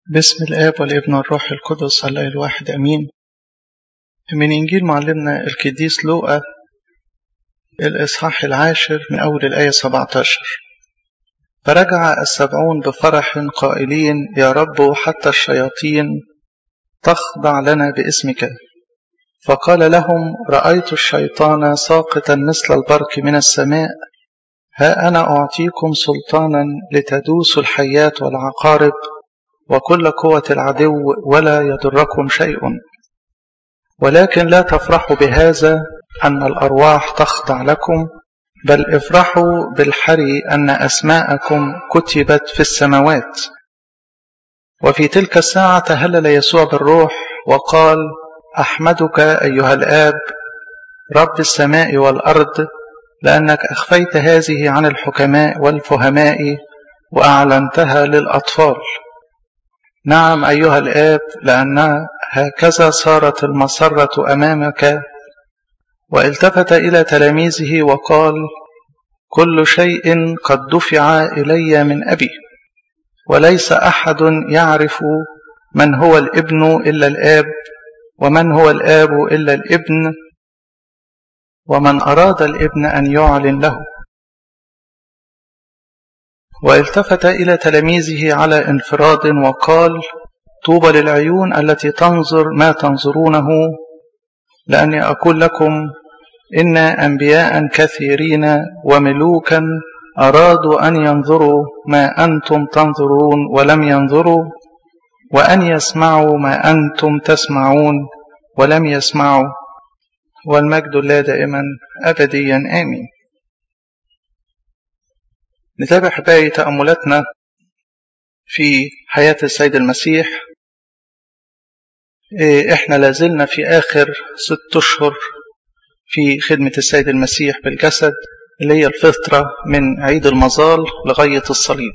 بسم الآب والابن والروح القدس الله الواحد أمين من إنجيل معلمنا القديس لوقا الإصحاح العاشر من أول الآية 17 فرجع السبعون بفرح قائلين يا رب حتى الشياطين تخضع لنا باسمك فقال لهم رأيت الشيطان ساقطا مثل البرق من السماء ها أنا أعطيكم سلطانا لتدوسوا الحيات والعقارب وكل قوة العدو ولا يضركم شيء ولكن لا تفرحوا بهذا أن الأرواح تخضع لكم بل افرحوا بالحري أن أسماءكم كتبت في السماوات وفي تلك الساعة تهلل يسوع بالروح وقال أحمدك أيها الآب رب السماء والأرض لأنك أخفيت هذه عن الحكماء والفهماء وأعلنتها للأطفال نعم أيها الآب لأن هكذا صارت المسرة أمامك والتفت إلى تلاميذه وقال كل شيء قد دفع إلي من أبي وليس أحد يعرف من هو الابن إلا الآب ومن هو الآب إلا الابن ومن أراد الابن أن يعلن له والتفت إلى تلاميذه على انفراد وقال طوبى للعيون التي تنظر ما تنظرونه لأني أقول لكم إن أنبياء كثيرين وملوكا أرادوا أن ينظروا ما أنتم تنظرون ولم ينظروا وأن يسمعوا ما أنتم تسمعون ولم يسمعوا والمجد لا دائما أبديا آمين نتابع حباية تأملاتنا في حياة السيد المسيح احنا لازلنا في آخر ست أشهر في خدمة السيد المسيح بالجسد اللي هي الفترة من عيد المظال لغاية الصليب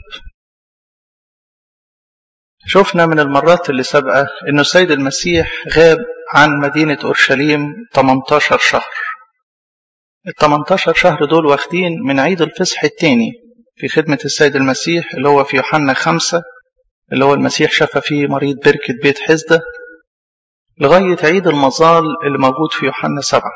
شفنا من المرات اللي سابقة أنه السيد المسيح غاب عن مدينة أورشليم 18 شهر ال 18 شهر دول واخدين من عيد الفصح الثاني في خدمة السيد المسيح اللي هو في يوحنا خمسة اللي هو المسيح شفى فيه مريض بركة بيت حزدة لغاية عيد المظال اللي موجود في يوحنا سبعة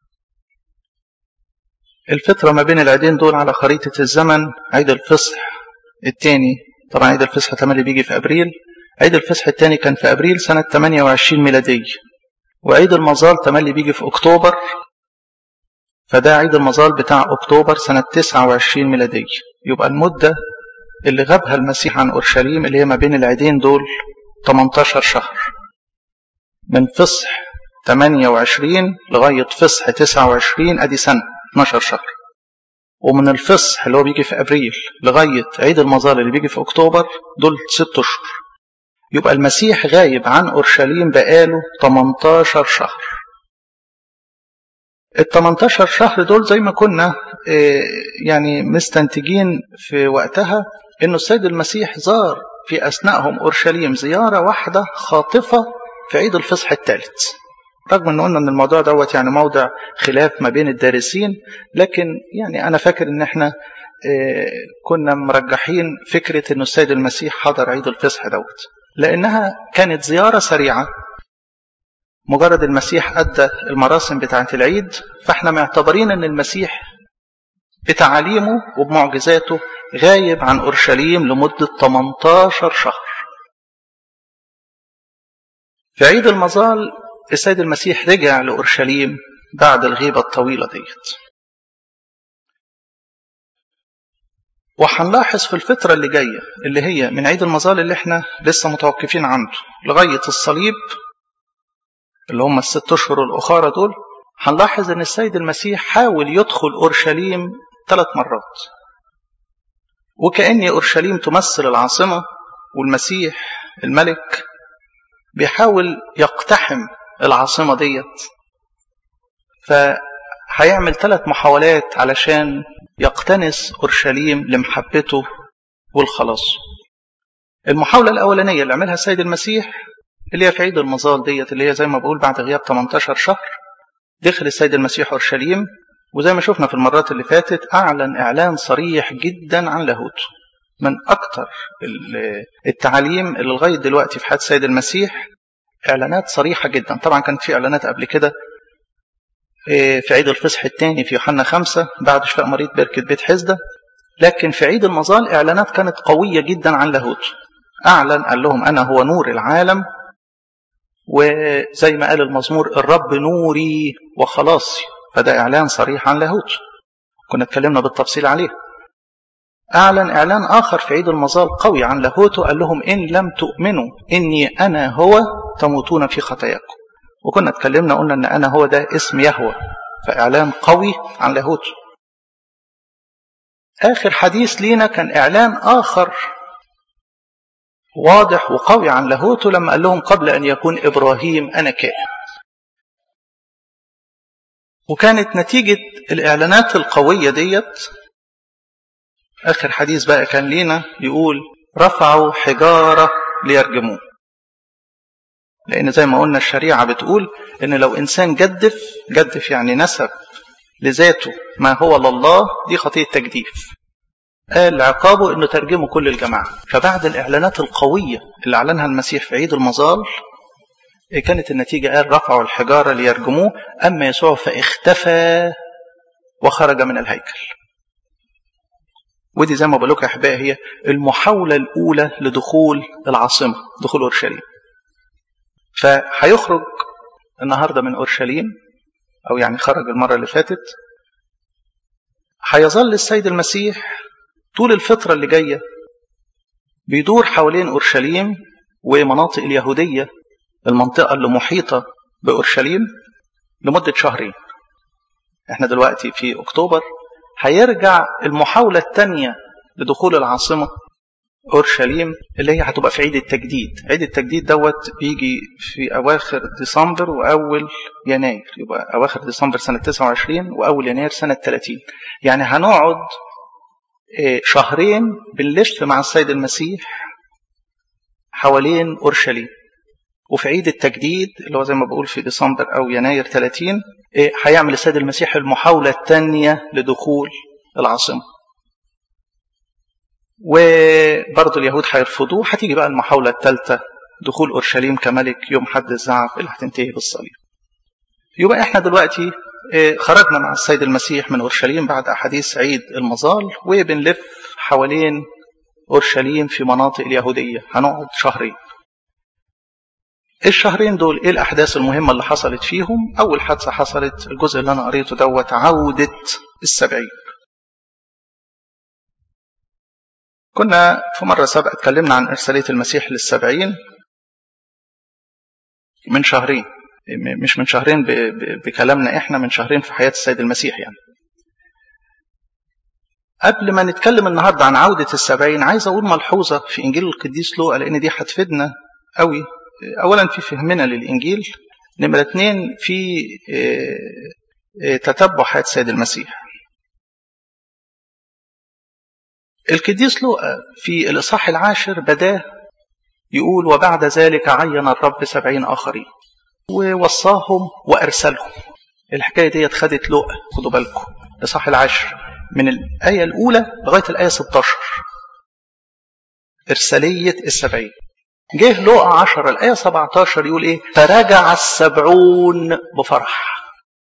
الفترة ما بين العيدين دول على خريطة الزمن عيد الفصح الثاني طبعا عيد الفصح تملي بيجي في أبريل عيد الفصح الثاني كان في أبريل سنة 28 ميلادية وعيد المظال تملي بيجي في أكتوبر فده عيد المظال بتاع أكتوبر سنة 29 ميلادية يبقى المدة اللي غابها المسيح عن أورشليم اللي هي ما بين العيدين دول 18 شهر من فصح 28 لغاية فصح 29 أدي سنة 12 شهر ومن الفصح اللي هو بيجي في أبريل لغاية عيد المظال اللي بيجي في أكتوبر دول 6 أشهر يبقى المسيح غايب عن أورشليم بقاله 18 شهر ال 18 شهر دول زي ما كنا يعني مستنتجين في وقتها انه السيد المسيح زار في اثنائهم اورشليم زياره واحده خاطفه في عيد الفصح الثالث رغم ان قلنا ان الموضوع دوت يعني موضع خلاف ما بين الدارسين لكن يعني انا فاكر ان احنا كنا مرجحين فكره انه السيد المسيح حضر عيد الفصح دوت لانها كانت زياره سريعه مجرد المسيح أدى المراسم بتاعة العيد فاحنا معتبرين أن المسيح بتعاليمه وبمعجزاته غايب عن أورشليم لمدة 18 شهر في عيد المظال السيد المسيح رجع لأورشليم بعد الغيبة الطويلة ديت وهنلاحظ في الفترة اللي جاية اللي هي من عيد المظال اللي احنا لسه متوقفين عنده لغاية الصليب اللي هم الست اشهر الاخرى دول هنلاحظ ان السيد المسيح حاول يدخل اورشليم ثلاث مرات وكأن اورشليم تمثل العاصمه والمسيح الملك بيحاول يقتحم العاصمه ديت فهيعمل ثلاث محاولات علشان يقتنس اورشليم لمحبته والخلاص المحاوله الاولانيه اللي عملها السيد المسيح اللي هي في عيد المظال ديت اللي هي زي ما بقول بعد غياب 18 شهر دخل السيد المسيح اورشليم وزي ما شفنا في المرات اللي فاتت اعلن اعلان صريح جدا عن لاهوته من أكتر التعاليم اللي لغاية دلوقتي في حياة السيد المسيح إعلانات صريحة جدا طبعا كانت في إعلانات قبل كده في عيد الفصح الثاني في يوحنا خمسة بعد شفاء مريض بركة بيت حزدة لكن في عيد المظال إعلانات كانت قوية جدا عن لاهوت أعلن قال لهم أنا هو نور العالم وزي ما قال المزمور الرب نوري وخلاصي فده إعلان صريح عن لاهوت كنا اتكلمنا بالتفصيل عليه أعلن إعلان آخر في عيد المظال قوي عن لاهوته قال لهم إن لم تؤمنوا إني أنا هو تموتون في خطاياكم وكنا اتكلمنا قلنا ان انا هو ده اسم يهوى فاعلان قوي عن لاهوت اخر حديث لينا كان اعلان اخر واضح وقوي عن لاهوته لما قال لهم قبل ان يكون ابراهيم انا كائن وكانت نتيجة الإعلانات القوية ديت آخر حديث بقى كان لينا يقول رفعوا حجارة ليرجموه لأن زي ما قلنا الشريعة بتقول إن لو إنسان جدف جدف يعني نسب لذاته ما هو لله دي خطية تجديف قال عقابه إنه ترجمه كل الجماعة فبعد الإعلانات القوية اللي أعلنها المسيح في عيد المظال كانت النتيجة قال رفعوا الحجارة ليرجموه أما يسوع فاختفى وخرج من الهيكل ودي زي ما بقول لكم يا أحبائي هي المحاولة الأولى لدخول العاصمة دخول أورشليم فهيخرج النهارده من اورشليم او يعني خرج المره اللي فاتت هيظل السيد المسيح طول الفتره اللي جايه بيدور حوالين اورشليم ومناطق اليهوديه المنطقه اللي محيطه باورشليم لمده شهرين احنا دلوقتي في اكتوبر هيرجع المحاوله الثانيه لدخول العاصمه اورشليم اللي هي هتبقى في عيد التجديد عيد التجديد دوت بيجي في اواخر ديسمبر واول يناير يبقى اواخر ديسمبر سنه 29 واول يناير سنه 30 يعني هنقعد شهرين بنلف مع السيد المسيح حوالين اورشليم وفي عيد التجديد اللي هو زي ما بقول في ديسمبر او يناير 30 هيعمل السيد المسيح المحاوله الثانيه لدخول العاصمه وبرضه اليهود هيرفضوه هتيجي بقى المحاولة الثالثة دخول أورشليم كملك يوم حد الزعف اللي هتنتهي بالصليب يبقى احنا دلوقتي خرجنا مع السيد المسيح من أورشليم بعد أحاديث عيد المظال وبنلف حوالين أورشليم في مناطق اليهودية هنقعد شهرين الشهرين دول ايه الأحداث المهمة اللي حصلت فيهم أول حادثة حصلت الجزء اللي أنا قريته دوت عودة السبعين كنا في مرة سابقة اتكلمنا عن إرسالية المسيح للسبعين من شهرين مش من شهرين بكلامنا إحنا من شهرين في حياة السيد المسيح يعني قبل ما نتكلم النهاردة عن عودة السبعين عايز أقول ملحوظة في إنجيل القديس لوقا لأن دي هتفيدنا قوي أولا في فهمنا للإنجيل نمرة اتنين في تتبع حياة السيد المسيح القديس لوقا في الإصحاح العاشر بداه يقول وبعد ذلك عين الرب سبعين آخرين ووصاهم وأرسلهم الحكاية دي خدت لوقا خدوا بالكم الإصحاح العاشر من الآية الأولى لغاية الآية 16 إرسالية السبعين جه لوقا 10 الآية 17 يقول إيه فرجع السبعون بفرح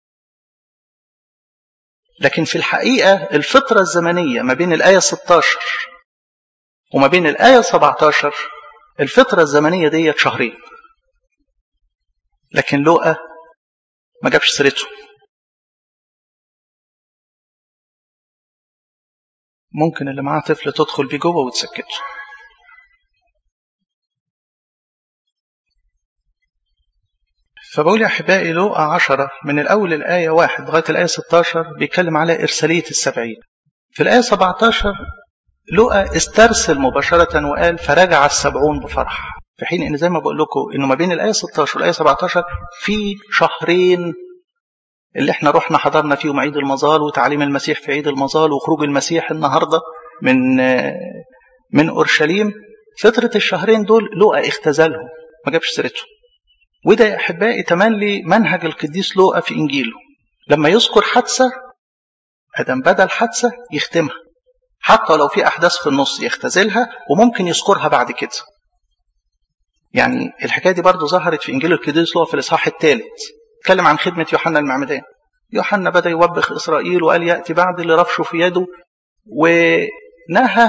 لكن في الحقيقة الفترة الزمنية ما بين الآية 16 وما بين الآية 17 الفترة الزمنية دي شهرين لكن لوقا ما جابش سيرته ممكن اللي معاه طفل تدخل بيه جوه وتسكته فبقول يا أحبائي لوقا عشرة من الأول الآية واحد لغاية الآية 16 بيتكلم على إرسالية السبعين في الآية 17 لوقا استرسل مباشرة وقال فرجع السبعون بفرح في حين إن زي ما بقول لكم إنه ما بين الآية 16 والآية 17 في شهرين اللي احنا رحنا حضرنا فيهم عيد المظال وتعليم المسيح في عيد المظال وخروج المسيح النهارده من من اورشليم فتره الشهرين دول لوقا اختزلهم ما جابش سيرته وده يا احبائي تملي منهج القديس لوقا في انجيله لما يذكر حادثه ادم بدا الحادثه يختمها حتى لو في أحداث في النص يختزلها وممكن يذكرها بعد كده يعني الحكاية دي برضو ظهرت في إنجيل القديس لوقا في الإصحاح الثالث اتكلم عن خدمة يوحنا المعمدان يوحنا بدأ يوبخ إسرائيل وقال يأتي بعد اللي رفشه في يده ونهى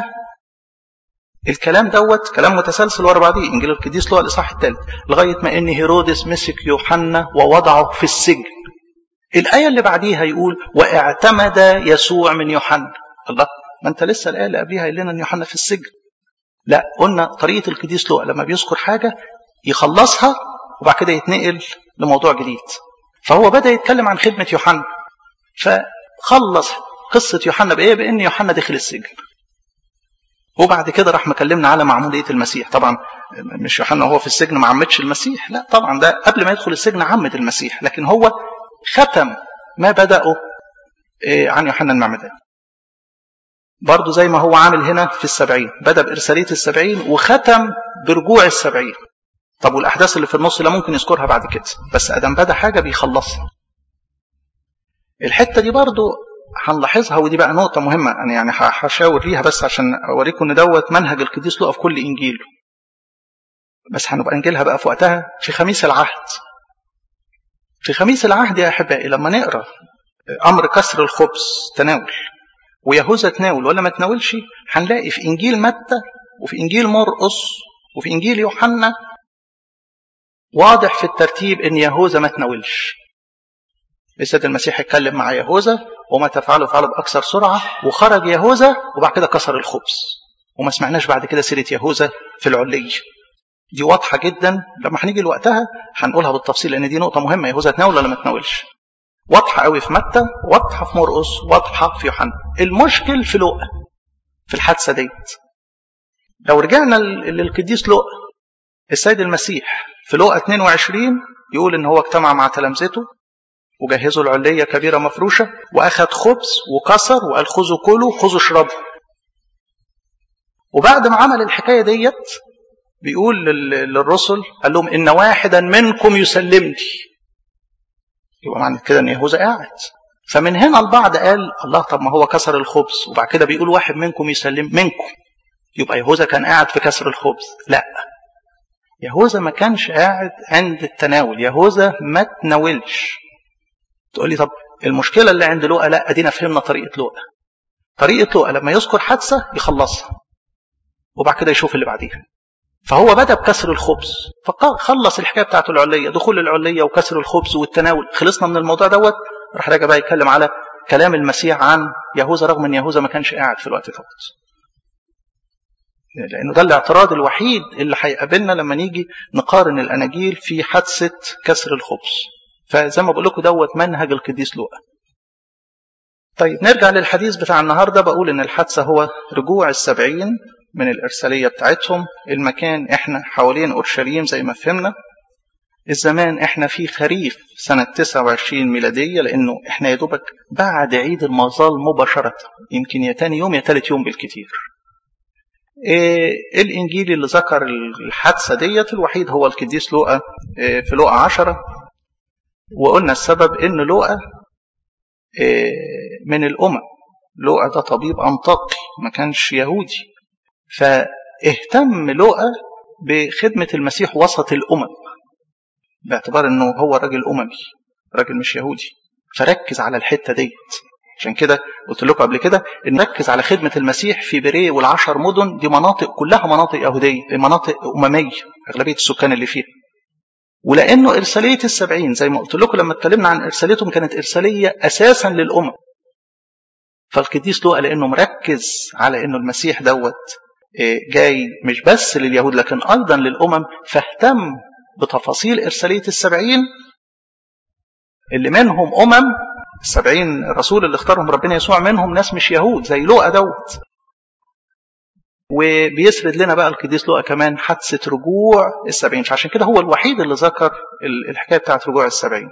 الكلام دوت كلام متسلسل ورا بعضيه انجيل القديس لوقا الاصحاح الثالث لغايه ما ان هيرودس مسك يوحنا ووضعه في السجن الايه اللي بعديها يقول واعتمد يسوع من يوحنا الله ما انت لسه الايه اللي قبليها قايل لنا ان يوحنا في السجن لا قلنا طريقه القديس لوقا لما بيذكر حاجه يخلصها وبعد كده يتنقل لموضوع جديد فهو بدا يتكلم عن خدمه يوحنا فخلص قصه يوحنا بايه بان يوحنا دخل السجن وبعد كده راح مكلمنا على معمودية المسيح طبعا مش يوحنا وهو في السجن ما عمدش المسيح لا طبعا ده قبل ما يدخل السجن عمد المسيح لكن هو ختم ما بدأه عن يوحنا المعمدان برضه زي ما هو عامل هنا في السبعين بدأ بإرسالية السبعين وختم برجوع السبعين طب والأحداث اللي في النص لا ممكن يذكرها بعد كده بس أدم بدأ حاجة بيخلصها الحتة دي برضه هنلاحظها ودي بقى نقطة مهمة أنا يعني هشاور فيها بس عشان أوريكم إن دوت منهج القديس لقى في كل إنجيل بس هنبقى نجيلها بقى في وقتها في خميس العهد في خميس العهد يا أحبائي لما نقرأ أمر كسر الخبز تناول ويهوذا تناول ولا ما تناولش هنلاقي في إنجيل متى وفي إنجيل مرقس وفي إنجيل يوحنا واضح في الترتيب إن يهوذا ما تناولش السيد المسيح اتكلم مع يهوذا وما تفعله فعله بأكثر سرعة وخرج يهوذا وبعد كده كسر الخبز وما سمعناش بعد كده سيرة يهوذا في العلية دي واضحة جدا لما هنيجي لوقتها هنقولها بالتفصيل لأن دي نقطة مهمة يهوذا تناول ولا ما تناولش واضحة قوي في متى واضحة في مرقس واضحة في يوحنا المشكل في لوقا في الحادثة ديت لو رجعنا للقديس لوقا السيد المسيح في لوقا 22 يقول ان هو اجتمع مع تلامذته وجهزوا العلية كبيرة مفروشة وأخذ خبز وكسر وقال خذوا كلوا خذوا اشربوا وبعد ما عمل الحكاية ديت بيقول للرسل قال لهم إن واحدا منكم يسلمني يبقى معنى كده إن يهوذا قاعد فمن هنا البعض قال الله طب ما هو كسر الخبز وبعد كده بيقول واحد منكم يسلم منكم يبقى يهوذا كان قاعد في كسر الخبز لا يهوذا ما كانش قاعد عند التناول يهوذا ما تناولش تقول لي طب المشكله اللي عند لوقا لا ادينا فهمنا طريقه لوقا طريقه لوقا لما يذكر حادثه يخلصها وبعد كده يشوف اللي بعديها فهو بدا بكسر الخبز فخلص الحكايه بتاعته العليه دخول العليه وكسر الخبز والتناول خلصنا من الموضوع دوت راح راجع بقى يتكلم على كلام المسيح عن يهوذا رغم ان يهوذا ما كانش قاعد في الوقت دوت لانه ده الاعتراض الوحيد اللي هيقابلنا لما نيجي نقارن الاناجيل في حادثه كسر الخبز فزي ما بقول لكم دوت منهج القديس لوقا طيب نرجع للحديث بتاع النهارده بقول ان الحادثه هو رجوع السبعين من الارساليه بتاعتهم المكان احنا حوالين اورشليم زي ما فهمنا الزمان احنا في خريف سنة 29 ميلادية لانه احنا يا دوبك بعد عيد المظال مباشرة يمكن يا تاني يوم يا تالت يوم بالكتير إيه الانجيل اللي ذكر الحادثة ديت الوحيد هو القديس لوقا إيه في لوقا عشرة وقلنا السبب ان لوقا إيه من الامم لوقا ده طبيب انطاكي ما كانش يهودي فاهتم لوقا بخدمة المسيح وسط الامم باعتبار انه هو راجل اممي راجل مش يهودي فركز على الحته ديت عشان كده قلت لكم قبل كده ان ركز على خدمه المسيح في بيريه والعشر مدن دي مناطق كلها مناطق يهوديه مناطق امميه اغلبيه السكان اللي فيها ولانه ارساليه السبعين زي ما قلت لكم لما اتكلمنا عن ارساليتهم كانت ارساليه اساسا للامم فالقديس لوقا لانه مركز على انه المسيح دوت جاي مش بس لليهود لكن ايضا للامم فاهتم بتفاصيل إرسالية السبعين اللي منهم أمم السبعين رسول اللي اختارهم ربنا يسوع منهم ناس مش يهود زي لوقا دوت وبيسرد لنا بقى القديس لوقا كمان حادثة رجوع السبعين فعشان كده هو الوحيد اللي ذكر الحكاية بتاعت رجوع السبعين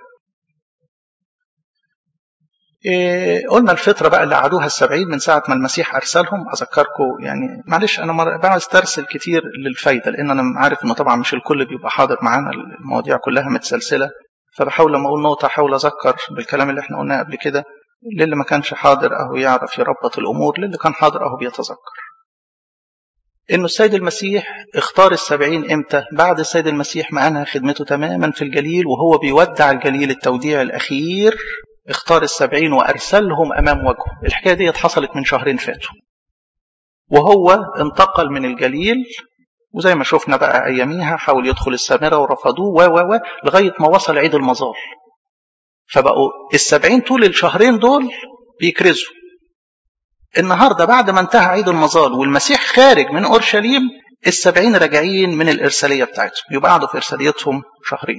إيه قلنا الفترة بقى اللي قعدوها السبعين من ساعة ما المسيح أرسلهم أذكركم يعني معلش أنا بسترسل كتير للفايدة لأن أنا عارف إنه طبعا مش الكل بيبقى حاضر معانا المواضيع كلها متسلسلة فبحاول لما أقول نقطة أحاول أذكر بالكلام اللي إحنا قلناه قبل كده للي ما كانش حاضر أهو يعرف يربط الأمور للي كان حاضر أهو بيتذكر إنه السيد المسيح اختار السبعين إمتى بعد السيد المسيح ما أنهى خدمته تماما في الجليل وهو بيودع الجليل التوديع الأخير اختار السبعين وأرسلهم أمام وجهه الحكاية دي حصلت من شهرين فاتوا وهو انتقل من الجليل وزي ما شفنا بقى أياميها حاول يدخل السامرة ورفضوه و و و لغاية ما وصل عيد المظال فبقوا السبعين طول الشهرين دول بيكرزوا النهاردة بعد ما انتهى عيد المظال والمسيح خارج من أورشليم السبعين راجعين من الإرسالية بتاعتهم يبقى قعدوا في إرساليتهم شهرين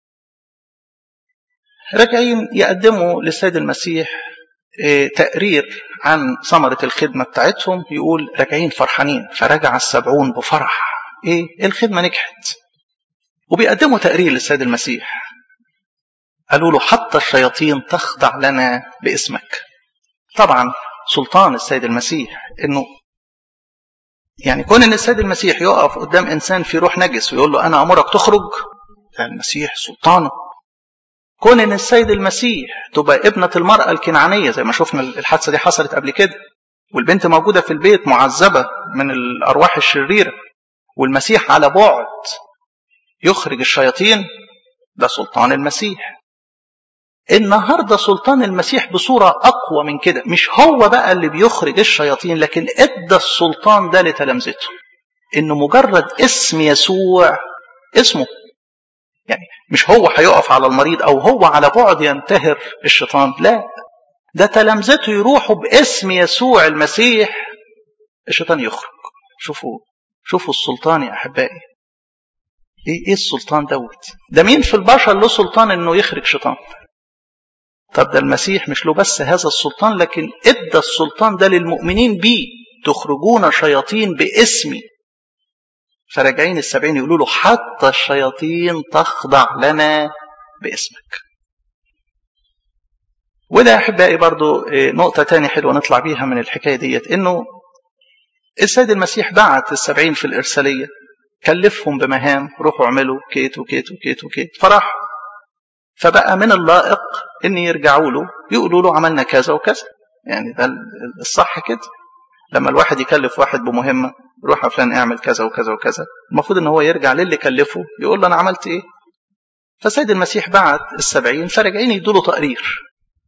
راجعين يقدموا للسيد المسيح تقرير عن ثمرة الخدمة بتاعتهم يقول راجعين فرحانين فرجع السبعون بفرح ايه الخدمة نجحت وبيقدموا تقرير للسيد المسيح قالوا له حتى الشياطين تخضع لنا باسمك طبعا سلطان السيد المسيح انه يعني كون ان السيد المسيح يقف قدام انسان في روح نجس ويقول له انا امرك تخرج ده المسيح سلطانه كون ان السيد المسيح تبقى ابنة المرأة الكنعانية زي ما شفنا الحادثة دي حصلت قبل كده والبنت موجودة في البيت معذبة من الأرواح الشريرة والمسيح على بعد يخرج الشياطين ده سلطان المسيح النهاردة سلطان المسيح بصورة أقوى من كده مش هو بقى اللي بيخرج الشياطين لكن ادى السلطان ده لتلامذته إنه مجرد اسم يسوع اسمه يعني مش هو هيقف على المريض أو هو على بعد ينتهر الشيطان لا ده تلامذته يروحوا باسم يسوع المسيح الشيطان يخرج شوفوا شوفوا السلطان يا أحبائي ايه ايه السلطان دوت ده مين في البشر له سلطان انه يخرج شيطان طب ده المسيح مش له بس هذا السلطان لكن ادى السلطان ده للمؤمنين بيه تخرجون شياطين باسمي فراجعين السبعين يقولوا له حتى الشياطين تخضع لنا باسمك وده يا احبائي برضو نقطه تاني حلوه نطلع بيها من الحكايه ديت انه السيد المسيح بعت السبعين في الارساليه كلفهم بمهام روحوا اعملوا كيت وكيت وكيت وكيت فراح فبقى من اللائق ان يرجعوا له يقولوا له عملنا كذا وكذا يعني ده الصح كده لما الواحد يكلف واحد بمهمه روح يا فلان اعمل كذا وكذا وكذا المفروض ان هو يرجع للي كلفه يقول له انا عملت ايه فسيد المسيح بعت السبعين فرجعين يدوا له تقرير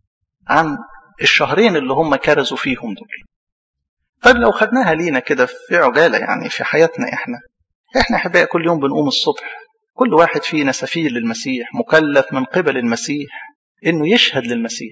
عن الشهرين اللي هم كرزوا فيهم دول طيب لو خدناها لينا كده في عجاله يعني في حياتنا احنا احنا احبائي كل يوم بنقوم الصبح كل واحد فينا سفير للمسيح مكلف من قبل المسيح انه يشهد للمسيح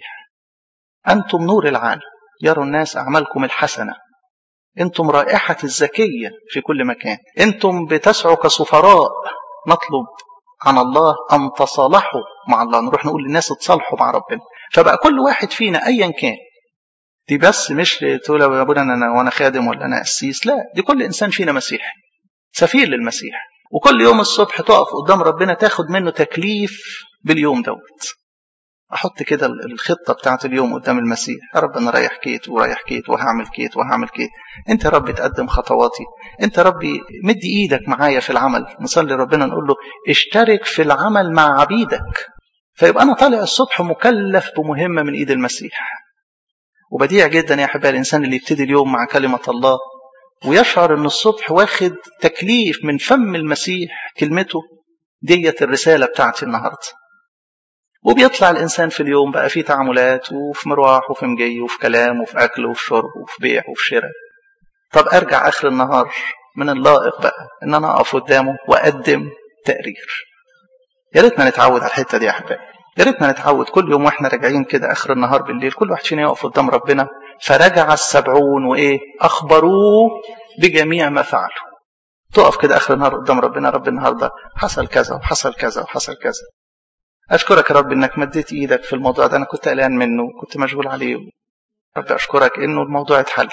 انتم نور العالم يرى الناس اعمالكم الحسنه انتم رائحه الزكيه في كل مكان انتم بتسعوا كسفراء نطلب عن الله ان تصالحوا مع الله نروح نقول للناس اتصالحوا مع ربنا فبقى كل واحد فينا ايا كان دي بس مش تقول يا ابونا انا وانا خادم ولا انا قسيس لا دي كل انسان فينا مسيحي سفير للمسيح وكل يوم الصبح تقف قدام ربنا تاخد منه تكليف باليوم دوت احط كده الخطه بتاعت اليوم قدام المسيح يا رب انا رايح كيت ورايح كيت وهعمل كيت وهعمل كيت انت يا رب تقدم خطواتي انت يا رب مد ايدك معايا في العمل نصلي ربنا نقول له اشترك في العمل مع عبيدك فيبقى انا طالع الصبح مكلف بمهمه من ايد المسيح وبديع جدا يا احبائي الانسان اللي يبتدي اليوم مع كلمه الله ويشعر ان الصبح واخد تكليف من فم المسيح كلمته ديت الرسالة بتاعتي النهاردة وبيطلع الإنسان في اليوم بقى في تعاملات وفي مروح وفي مجي وفي كلام وفي أكل وفي شرب وفي بيع وفي شراء طب أرجع آخر النهار من اللائق بقى إن أنا أقف قدامه وأقدم تقرير يا ريتنا نتعود على الحتة دي يا أحبائي يا ريتنا نتعود كل يوم واحنا راجعين كده آخر النهار بالليل كل واحد فينا يقف قدام ربنا فرجع السبعون وإيه أخبروه بجميع ما فعلوا تقف كده آخر النهار قدام ربنا رب النهاردة حصل كذا وحصل كذا وحصل كذا أشكرك يا رب إنك مديت إيدك في الموضوع ده أنا كنت قلقان منه كنت مشغول عليه رب أشكرك إنه الموضوع اتحل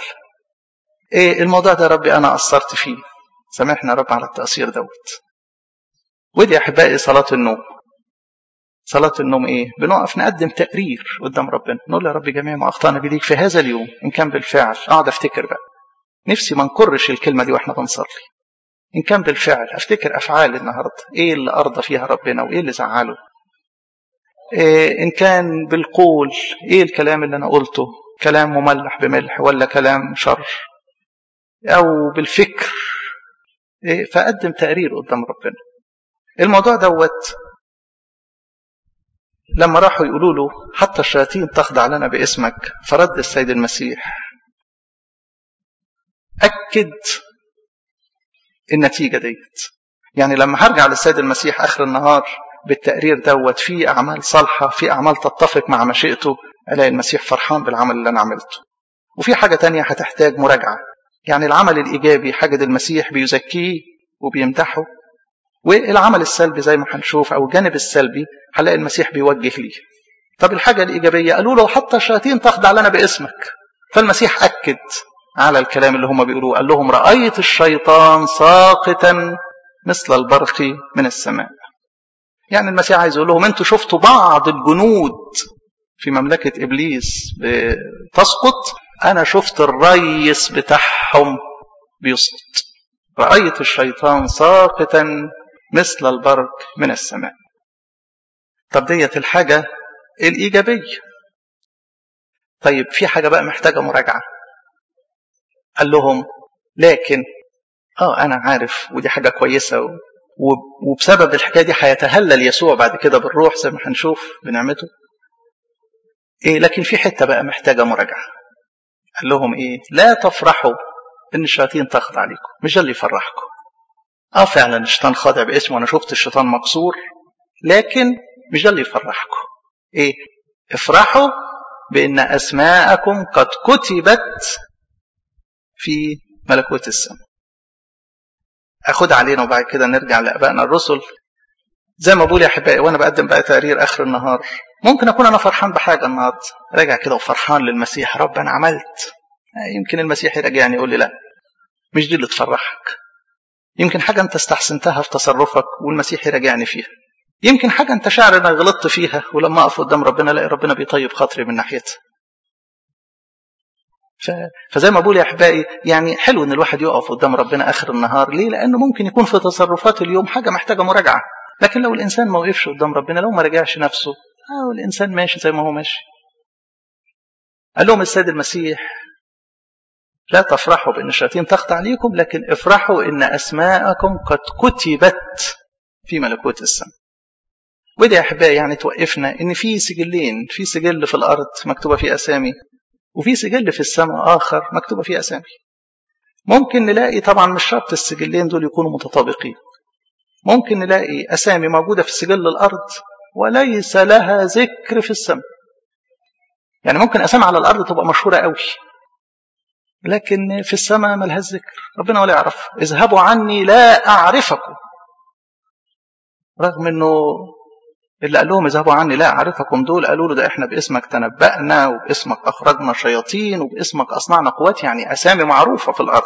إيه الموضوع ده يا ربي أنا قصرت فيه سامحنا يا رب على التقصير دوت ودي يا أحبائي صلاة النوم صلاة النوم إيه؟ بنقف نقدم تقرير قدام ربنا نقول يا رب جميع ما أخطأنا بليك في هذا اليوم إن كان بالفعل أقعد أفتكر بقى نفسي ما نكرش الكلمة دي وإحنا بنصلي إن كان بالفعل أفتكر أفعال النهاردة إيه اللي أرضى فيها ربنا وإيه اللي زعله إيه إن كان بالقول إيه الكلام اللي أنا قلته كلام مملح بملح ولا كلام شر أو بالفكر إيه فقدم تقرير قدام ربنا الموضوع دوت لما راحوا يقولوا له حتى الشياطين تخضع لنا باسمك فرد السيد المسيح أكد النتيجة ديت يعني لما هرجع للسيد المسيح آخر النهار بالتقرير دوت في أعمال صالحة في أعمال تتفق مع مشيئته ألاقي المسيح فرحان بالعمل اللي أنا عملته وفي حاجة تانية هتحتاج مراجعة يعني العمل الإيجابي حاجة المسيح بيزكيه وبيمدحه والعمل السلبي زي ما هنشوف أو الجانب السلبي هنلاقي المسيح بيوجه ليه طب الحاجة الإيجابية قالوا له حتى الشياطين تخضع لنا باسمك فالمسيح أكد على الكلام اللي هم بيقولوه قال لهم رأيت الشيطان ساقطا مثل البرق من السماء يعني المسيح عايز يقول لهم انتوا شفتوا بعض الجنود في مملكة إبليس بتسقط أنا شفت الريس بتاعهم بيسقط رأيت الشيطان ساقطا مثل البرق من السماء طب ديت الحاجة الإيجابية طيب في حاجة بقى محتاجة مراجعة قال لهم لكن اه انا عارف ودي حاجه كويسه و... وبسبب الحكايه دي هيتهلل يسوع بعد كده بالروح زي ما هنشوف بنعمته ايه لكن في حته بقى محتاجه مراجعه قال لهم ايه لا تفرحوا ان الشياطين تخضع عليكم مش ده اللي يفرحكم اه فعلا الشيطان خاضع باسمه وانا شفت الشيطان مكسور لكن مش ده اللي يفرحكم ايه افرحوا بان اسماءكم قد كتبت في ملكوت السماء اخد علينا وبعد كده نرجع لابائنا الرسل زي ما بقول يا احبائي وانا بقدم بقى تقرير اخر النهار ممكن اكون انا فرحان بحاجه النهارده راجع كده وفرحان للمسيح رب انا عملت يمكن المسيح يراجعني يقول لي لا مش دي اللي تفرحك يمكن حاجه انت استحسنتها في تصرفك والمسيح يراجعني فيها يمكن حاجه انت شاعر انك غلطت فيها ولما اقف قدام ربنا الاقي ربنا بيطيب خاطري من ناحيتها فزي ما بقول يا احبائي يعني حلو ان الواحد يقف قدام ربنا اخر النهار ليه لانه ممكن يكون في تصرفات اليوم حاجه محتاجه مراجعه لكن لو الانسان ما وقفش قدام ربنا لو ما راجعش نفسه اه الانسان ماشي زي ما هو ماشي قال لهم السيد المسيح لا تفرحوا بان الشياطين تخضع عليكم لكن افرحوا ان اسماءكم قد كتبت في ملكوت السماء ودي يا احبائي يعني توقفنا ان في سجلين في سجل في الارض مكتوبه فيه اسامي وفي سجل في السماء آخر مكتوبة فيه أسامي ممكن نلاقي طبعا مش شرط السجلين دول يكونوا متطابقين ممكن نلاقي أسامي موجودة في سجل الأرض وليس لها ذكر في السماء يعني ممكن أسامي على الأرض تبقى مشهورة قوي لكن في السماء ملهاش ذكر ربنا ولا يعرف اذهبوا عني لا أعرفكم رغم أنه اللي قال لهم اذهبوا عني لا أعرفكم دول قالوا له ده احنا باسمك تنبأنا وباسمك أخرجنا شياطين وباسمك أصنعنا قوات يعني أسامي معروفة في الأرض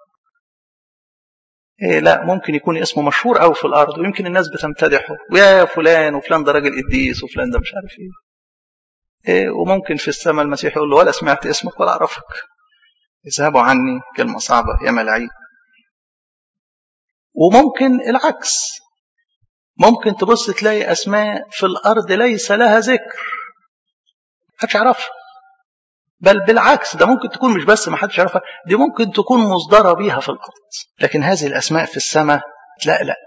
إيه لا ممكن يكون اسمه مشهور قوي في الأرض ويمكن الناس بتمتدحه ويا فلان وفلان ده راجل قديس وفلان ده مش عارف ايه, إيه وممكن في السماء المسيح يقول له ولا سمعت اسمك ولا أعرفك اذهبوا عني كلمة صعبة يا ملاعين وممكن العكس ممكن تبص تلاقي أسماء في الأرض ليس لها ذكر محدش يعرفها بل بالعكس ده ممكن تكون مش بس ما حدش يعرفها دي ممكن تكون مصدرة بيها في الأرض لكن هذه الأسماء في السماء لا لا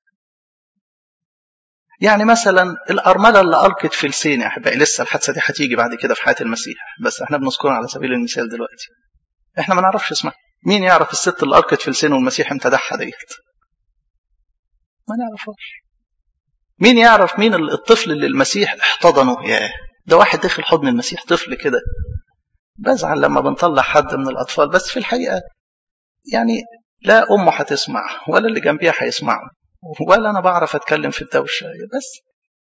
يعني مثلا الأرملة اللي ألقت في السين يا أحبائي لسه الحادثة دي هتيجي بعد كده في حياة المسيح بس احنا بنذكرها على سبيل المثال دلوقتي احنا ما نعرفش اسمها مين يعرف الست اللي ألقت في السين والمسيح امتدحها ديت ما نعرفهاش مين يعرف مين الطفل اللي المسيح احتضنه ياه ده واحد داخل حضن المسيح طفل كده بزعل لما بنطلع حد من الأطفال بس في الحقيقة يعني لا أمه هتسمع ولا اللي جنبيها هيسمعوا ولا أنا بعرف أتكلم في الدوشة بس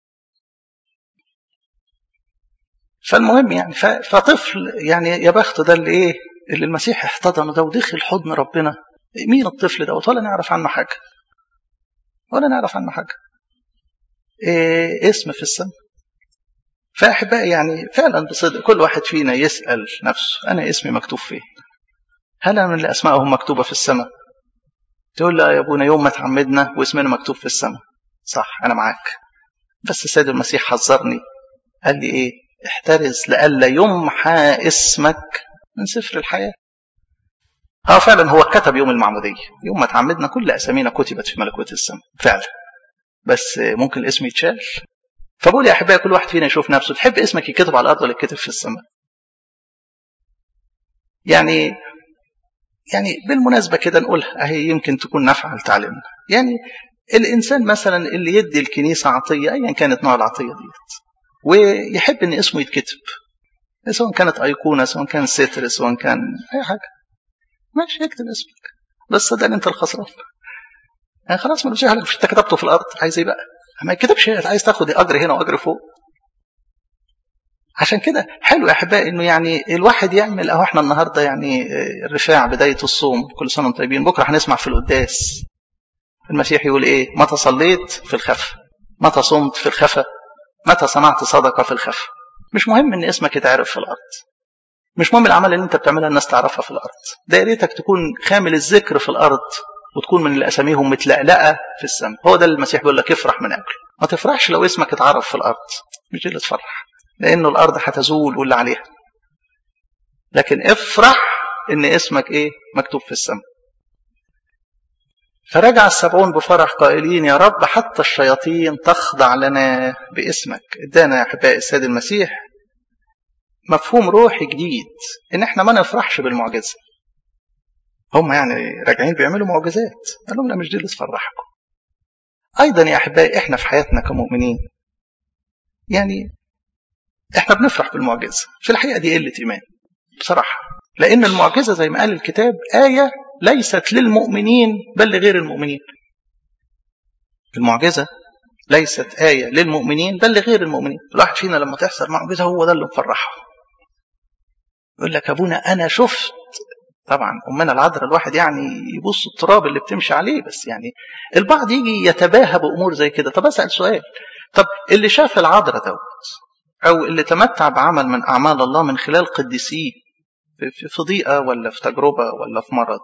فالمهم يعني فطفل يعني يا بخت ده اللي إيه اللي المسيح احتضنه ده ودخل حضن ربنا مين الطفل دوت ولا نعرف عنه حاجة ولا نعرف عنه حاجة إيه اسم في السماء فأحبائي يعني فعلا بصدق كل واحد فينا يسأل نفسه أنا اسمي مكتوب فين هل أنا من اللي أسمائهم مكتوبة في السماء تقول لا يا أبونا يوم ما تعمدنا واسمنا مكتوب في السماء صح أنا معاك بس السيد المسيح حذرني قال لي ايه احترز لئلا يمحى اسمك من سفر الحياة اه فعلا هو كتب يوم المعمودية يوم ما تعمدنا كل أسامينا كتبت في ملكوت السماء فعلا بس ممكن الاسم يتشال فبقول يا أحبائي كل واحد فينا يشوف نفسه تحب اسمك يكتب على الأرض ولا يكتب في السماء يعني يعني بالمناسبة كده نقولها أهي يمكن تكون نافعة لتعليمنا يعني الإنسان مثلا اللي يدي الكنيسة عطية أيا كانت نوع العطية ديت ويحب إن اسمه يتكتب سواء كانت أيقونة سواء كان ستر سواء كان أي حاجة ماشي اكتب اسمك بس صدقني أنت الخسران يعني خلاص ملوش حاجة مش أنت كتبته في الأرض عايز إيه بقى؟ ما يكتبش عايز تاخد أجر هنا وأجر فوق عشان كده حلو يا احبائي انه يعني الواحد يعمل اهو احنا النهارده يعني الرفاع بدايه الصوم كل سنه وانتم طيبين بكره هنسمع في القداس المسيح يقول ايه متى صليت في الخفا متى صمت في الخفا متى صنعت صدقه في الخفا مش مهم ان اسمك يتعرف في الارض مش مهم الاعمال اللي انت بتعملها الناس تعرفها في الارض ده يا ريتك تكون خامل الذكر في الارض وتكون من اللي اساميهم متلقلقه في السماء هو ده اللي المسيح بيقول لك افرح من اجله ما تفرحش لو اسمك اتعرف في الارض مش دي اللي تفرح لانه الارض هتزول واللي عليها لكن افرح ان اسمك ايه مكتوب في السماء فرجع السبعون بفرح قائلين يا رب حتى الشياطين تخضع لنا باسمك ادانا يا احبائي السيد المسيح مفهوم روحي جديد ان احنا ما نفرحش بالمعجزه هم يعني راجعين بيعملوا معجزات قال لهم لا مش دي اللي تفرحكم ايضا يا احبائي احنا في حياتنا كمؤمنين يعني احنا بنفرح بالمعجزه في الحقيقه دي قله ايمان بصراحه لان المعجزه زي ما قال الكتاب ايه ليست للمؤمنين بل لغير المؤمنين المعجزه ليست ايه للمؤمنين بل لغير المؤمنين الواحد فينا لما تحصل معجزه هو ده اللي مفرحه يقول لك ابونا انا شفت طبعا امنا العذراء الواحد يعني يبص التراب اللي بتمشي عليه بس يعني البعض يجي يتباهى بامور زي كده طب اسال سؤال طب اللي شاف العذراء دوت أو اللي تمتع بعمل من أعمال الله من خلال قديسيه في ضيقة ولا في تجربة ولا في مرض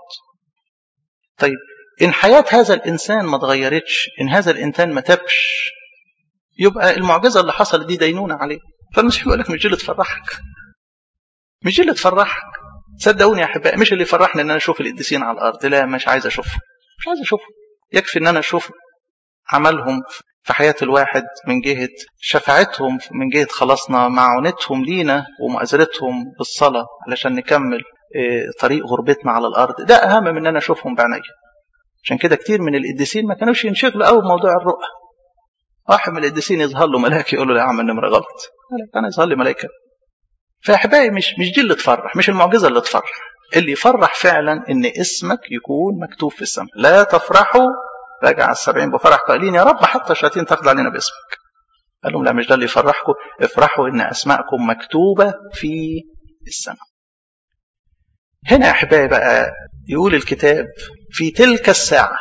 طيب إن حياة هذا الإنسان ما اتغيرتش إن هذا الإنسان ما تبش يبقى المعجزة اللي حصلت دي دينونة عليه فالمسيح يقول لك مش دي اللي تفرحك مش دي اللي تفرحك صدقوني يا أحبائي مش اللي يفرحني إن أنا أشوف القديسين على الأرض لا مش عايز أشوفهم مش عايز أشوفهم يكفي إن أنا أشوف عملهم في حياة الواحد من جهة شفاعتهم من جهة خلاصنا معونتهم لينا ومؤازرتهم بالصلاة علشان نكمل طريق غربتنا على الأرض ده أهم من أن أنا أشوفهم بعيني عشان كده كتير من القديسين ما كانوش ينشغلوا قوي بموضوع الرؤى واحد من القديسين يظهر له ملاك يقول له لا يا عم النمرة غلط أنا يظهر لي ملائكة فأحبائي مش مش دي اللي تفرح مش المعجزة اللي تفرح اللي يفرح فعلا ان اسمك يكون مكتوب في السماء لا تفرحوا راجع السبعين بفرح قائلين يا رب حتى الشياطين تخضع لنا باسمك قال لهم لا مش ده اللي يفرحكم افرحوا ان اسماءكم مكتوبه في السماء هنا يا احبائي بقى يقول الكتاب في تلك الساعه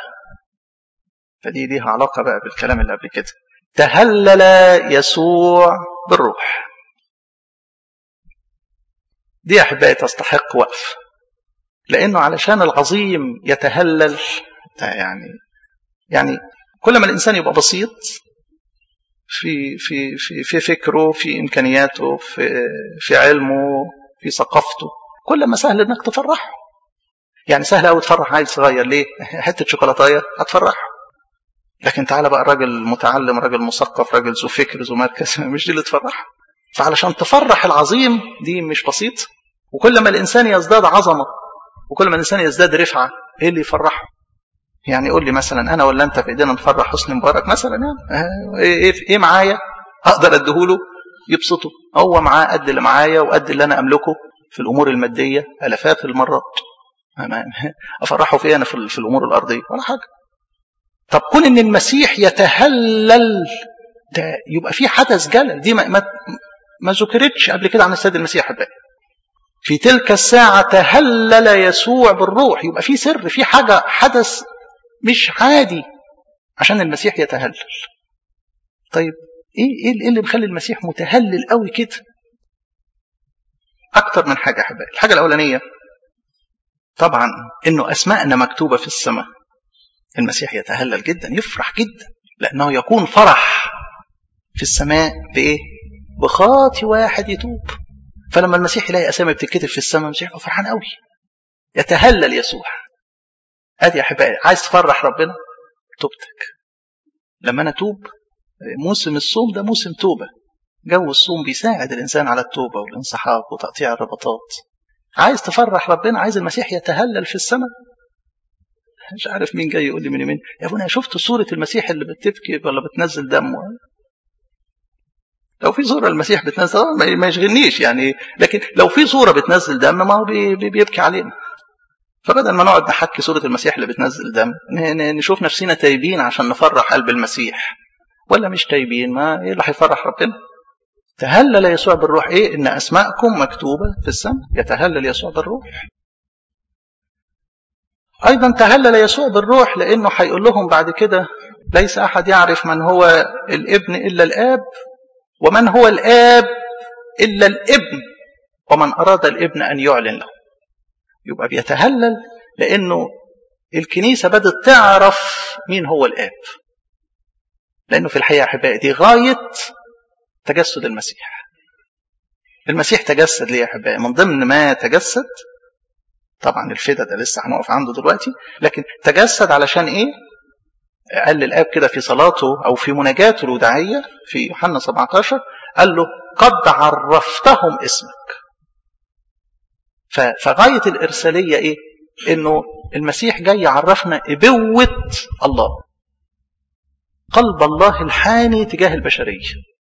فدي ليها علاقه بقى بالكلام اللي قبل كده تهلل يسوع بالروح دي يا احبائي تستحق وقف لانه علشان العظيم يتهلل يعني يعني كل ما الانسان يبقى بسيط في في في في فكره في امكانياته في في علمه في ثقافته كل ما سهل انك تفرحه يعني سهل قوي تفرح عيل صغير ليه حته شوكولاتايه هتفرحه لكن تعالى بقى راجل متعلم راجل مثقف راجل ذو فكر ذو مركز مش دي اللي تفرحه فعلشان تفرح العظيم دي مش بسيط وكل ما الانسان يزداد عظمه وكل ما الانسان يزداد رفعه ايه اللي يفرحه يعني قول لي مثلا انا ولا انت في ايدينا نفرح حسني مبارك مثلا يعني ايه ايه معايا اقدر اديهوله يبسطه هو معاه قد اللي معايا وقد اللي انا املكه في الامور الماديه الافات المرات افرحه في انا في الامور الارضيه ولا حاجه طب كون ان المسيح يتهلل ده يبقى في حدث جلل دي ما, ما, ما ذكرتش قبل كده عن السيد المسيح حبايبي في تلك الساعة تهلل يسوع بالروح يبقى في سر في حاجة حدث مش عادي عشان المسيح يتهلل طيب ايه ايه اللي مخلي المسيح متهلل قوي كده اكتر من حاجه احبائي الحاجه الاولانيه طبعا انه اسماءنا مكتوبه في السماء المسيح يتهلل جدا يفرح جدا لانه يكون فرح في السماء بايه بخاطي واحد يتوب فلما المسيح يلاقي اسامي بتتكتب في السماء المسيح يبقى فرحان قوي يتهلل يسوع ادي يا احبائي عايز تفرح ربنا توبتك لما انا اتوب موسم الصوم ده موسم توبه جو الصوم بيساعد الانسان على التوبه والانسحاق وتقطيع الربطات عايز تفرح ربنا عايز المسيح يتهلل في السماء مش عارف مين جاي يقول لي من يمين يا ابونا شفت صورة المسيح اللي بتبكي ولا بتنزل دم لو في صورة المسيح بتنزل ما يشغلنيش يعني لكن لو في صورة بتنزل دم ما هو بيبكي علينا فبدل ما نقعد نحكي صورة المسيح اللي بتنزل دم نشوف نفسنا تايبين عشان نفرح قلب المسيح ولا مش تايبين ما ايه اللي هيفرح ربنا تهلل يسوع بالروح ايه ان اسماءكم مكتوبة في السماء يتهلل يسوع بالروح أيضا تهلل يسوع بالروح لأنه هيقول لهم بعد كده ليس أحد يعرف من هو الابن إلا الآب ومن هو الآب إلا الابن ومن أراد الابن أن يعلن له يبقى بيتهلل لأنه الكنيسة بدأت تعرف مين هو الآب لأنه في الحقيقة أحبائي دي غاية تجسد المسيح المسيح تجسد ليه يا أحبائي من ضمن ما تجسد طبعا الفدا ده لسه هنقف عنده دلوقتي لكن تجسد علشان ايه قال للاب كده في صلاته او في مناجاته الوداعيه في يوحنا 17 قال له قد عرفتهم اسمك فغايه الارساليه ايه انه المسيح جاي يعرفنا ابوه الله قلب الله الحاني تجاه البشريه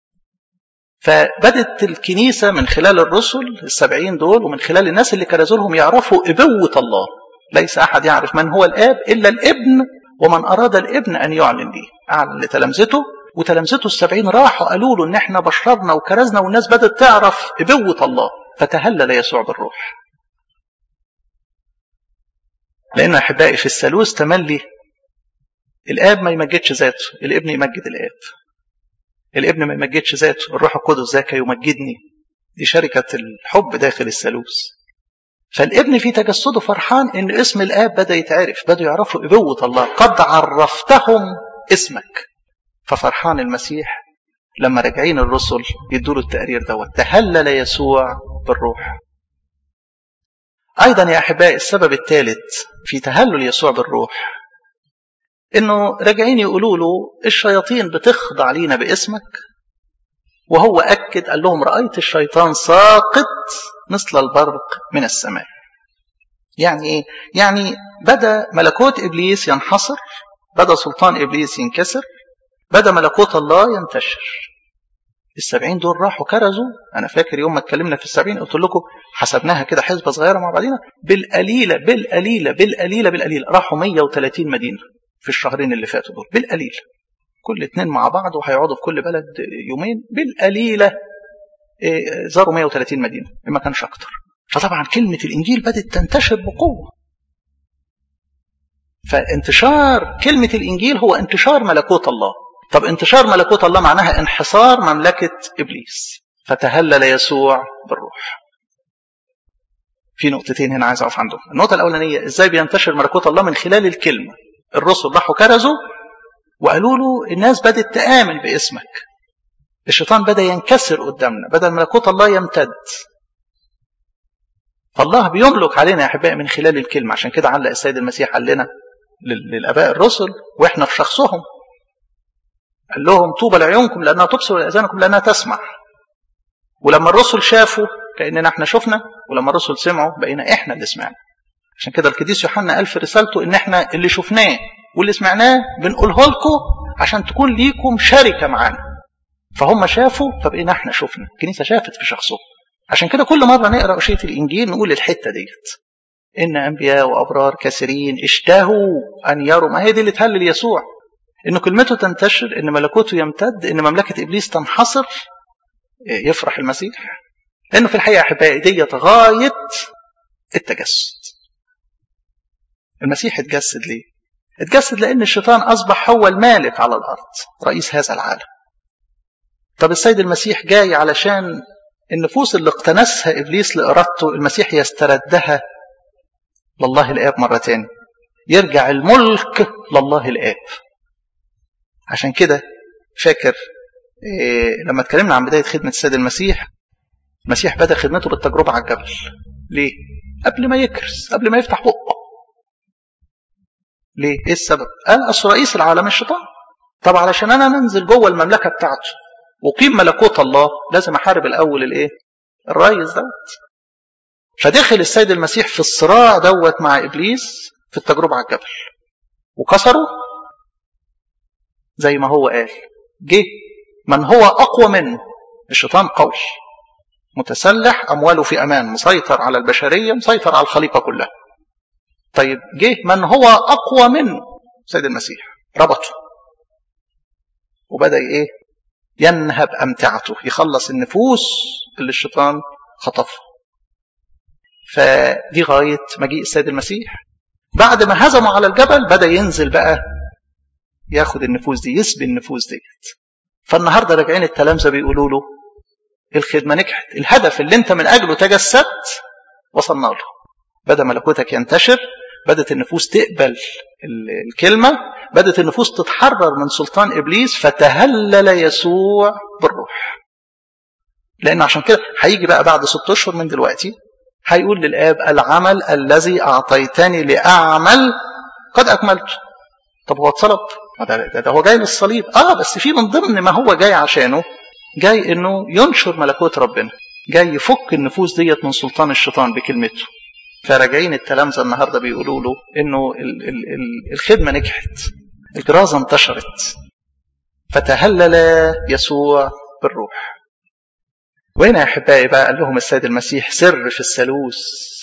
فبدت الكنيسة من خلال الرسل السبعين دول ومن خلال الناس اللي كرزوا لهم يعرفوا إبوة الله ليس أحد يعرف من هو الآب إلا الابن ومن أراد الابن أن يعلن ليه أعلن لتلامذته وتلامذته السبعين راحوا قالوا له إن إحنا بشرنا وكرزنا والناس بدأت تعرف إبوة الله فتهلل يسوع بالروح لأن أحبائي في الثالوث تملي الآب ما يمجدش ذاته الابن يمجد الآب الابن ما يمجدش ذاته الروح القدس ذاك يمجدني دي شركة الحب داخل الثالوث فالابن في تجسده فرحان ان اسم الاب بدا يتعرف بدوا يعرفوا ابوه الله قد عرفتهم اسمك ففرحان المسيح لما راجعين الرسل يدوا له التقرير دوت تهلل يسوع بالروح ايضا يا احبائي السبب الثالث في تهلل يسوع بالروح انه راجعين يقولوا له الشياطين بتخضع لينا باسمك وهو اكد قال لهم رايت الشيطان ساقط مثل البرق من السماء يعني ايه يعني بدا ملكوت ابليس ينحصر بدا سلطان ابليس ينكسر بدا ملكوت الله ينتشر السبعين دول راحوا كرزوا انا فاكر يوم ما اتكلمنا في السبعين قلت لكم حسبناها كده حسبه صغيره مع بعضينا بالقليله بالقليله بالقليله بالقليله راحوا 130 مدينه في الشهرين اللي فاتوا دول بالقليل كل اتنين مع بعض وهيقعدوا في كل بلد يومين بالقليلة زاروا 130 مدينة ما كانش أكتر فطبعا كلمة الإنجيل بدأت تنتشر بقوة فانتشار كلمة الإنجيل هو انتشار ملكوت الله طب انتشار ملكوت الله معناها انحصار مملكة إبليس فتهلل يسوع بالروح في نقطتين هنا عايز أقف عندهم النقطة الأولانية إزاي بينتشر ملكوت الله من خلال الكلمة الرسل راحوا كرزوا وقالوا له الناس بدأت تآمن باسمك الشيطان بدأ ينكسر قدامنا بدل ملكوت الله يمتد فالله بيملك علينا يا أحبائي من خلال الكلمة عشان كده علق السيد المسيح قال لنا للآباء الرسل وإحنا في شخصهم قال لهم طوبى لعيونكم لأنها تبصر ولأذانكم لأنها تسمع ولما الرسل شافوا كأننا احنا شفنا ولما الرسل سمعوا بقينا احنا اللي سمعنا عشان كده القديس يوحنا قال في رسالته ان احنا اللي شفناه واللي سمعناه بنقوله لكم عشان تكون ليكم شركه معانا فهم شافوا فبقينا احنا شفنا الكنيسه شافت في شخصهم عشان كده كل مره نقرا اشيه الانجيل نقول الحته ديت ان انبياء وابرار كثيرين اشتهوا ان يروا ما هي دي اللي تهلل يسوع ان كلمته تنتشر ان ملكوته يمتد ان مملكه ابليس تنحصر يفرح المسيح لانه في الحقيقه احبائي ديت غايه التجسد المسيح اتجسد ليه اتجسد لان الشيطان اصبح هو المالك على الارض رئيس هذا العالم طب السيد المسيح جاي علشان النفوس اللي اقتنسها ابليس لارادته المسيح يستردها لله الاب مره تاني يرجع الملك لله الاب عشان كده فاكر إيه لما اتكلمنا عن بداية خدمة السيد المسيح المسيح بدأ خدمته بالتجربة على الجبل ليه؟ قبل ما يكرس قبل ما يفتح بقه ليه؟ ايه السبب؟ قال اصل رئيس العالم الشيطان طب علشان انا ننزل جوه المملكه بتاعته وقيم ملكوت الله لازم احارب الاول الايه؟ الرئيس دوت فدخل السيد المسيح في الصراع دوت مع ابليس في التجربه على الجبل وكسره زي ما هو قال جه من هو اقوى منه الشيطان قوي متسلح امواله في امان مسيطر على البشريه مسيطر على الخليقه كلها طيب جه من هو اقوى منه سيد المسيح ربطه وبدا ايه ينهب امتعته يخلص النفوس اللي الشيطان خطفها فدي غايه مجيء السيد المسيح بعد ما هزموا على الجبل بدا ينزل بقى ياخد النفوس دي يسبي النفوس ديت فالنهارده راجعين التلامذه بيقولوا له الخدمه نجحت الهدف اللي انت من اجله تجسدت وصلنا له بدا ملكوتك ينتشر بدات النفوس تقبل الكلمه بدات النفوس تتحرر من سلطان ابليس فتهلل يسوع بالروح لان عشان كده هيجي بقى بعد ست اشهر من دلوقتي هيقول للاب العمل الذي اعطيتني لاعمل قد اكملته طب هو اتصلب ده, ده, ده هو جاي للصليب اه بس في من ضمن ما هو جاي عشانه جاي انه ينشر ملكوت ربنا جاي يفك النفوس ديت من سلطان الشيطان بكلمته فراجعين التلامذه النهارده بيقولوا له انه ال ال ال الخدمه نجحت الكرازه انتشرت فتهلل يسوع بالروح وهنا يا احبائي بقى قال لهم السيد المسيح سر في الثالوث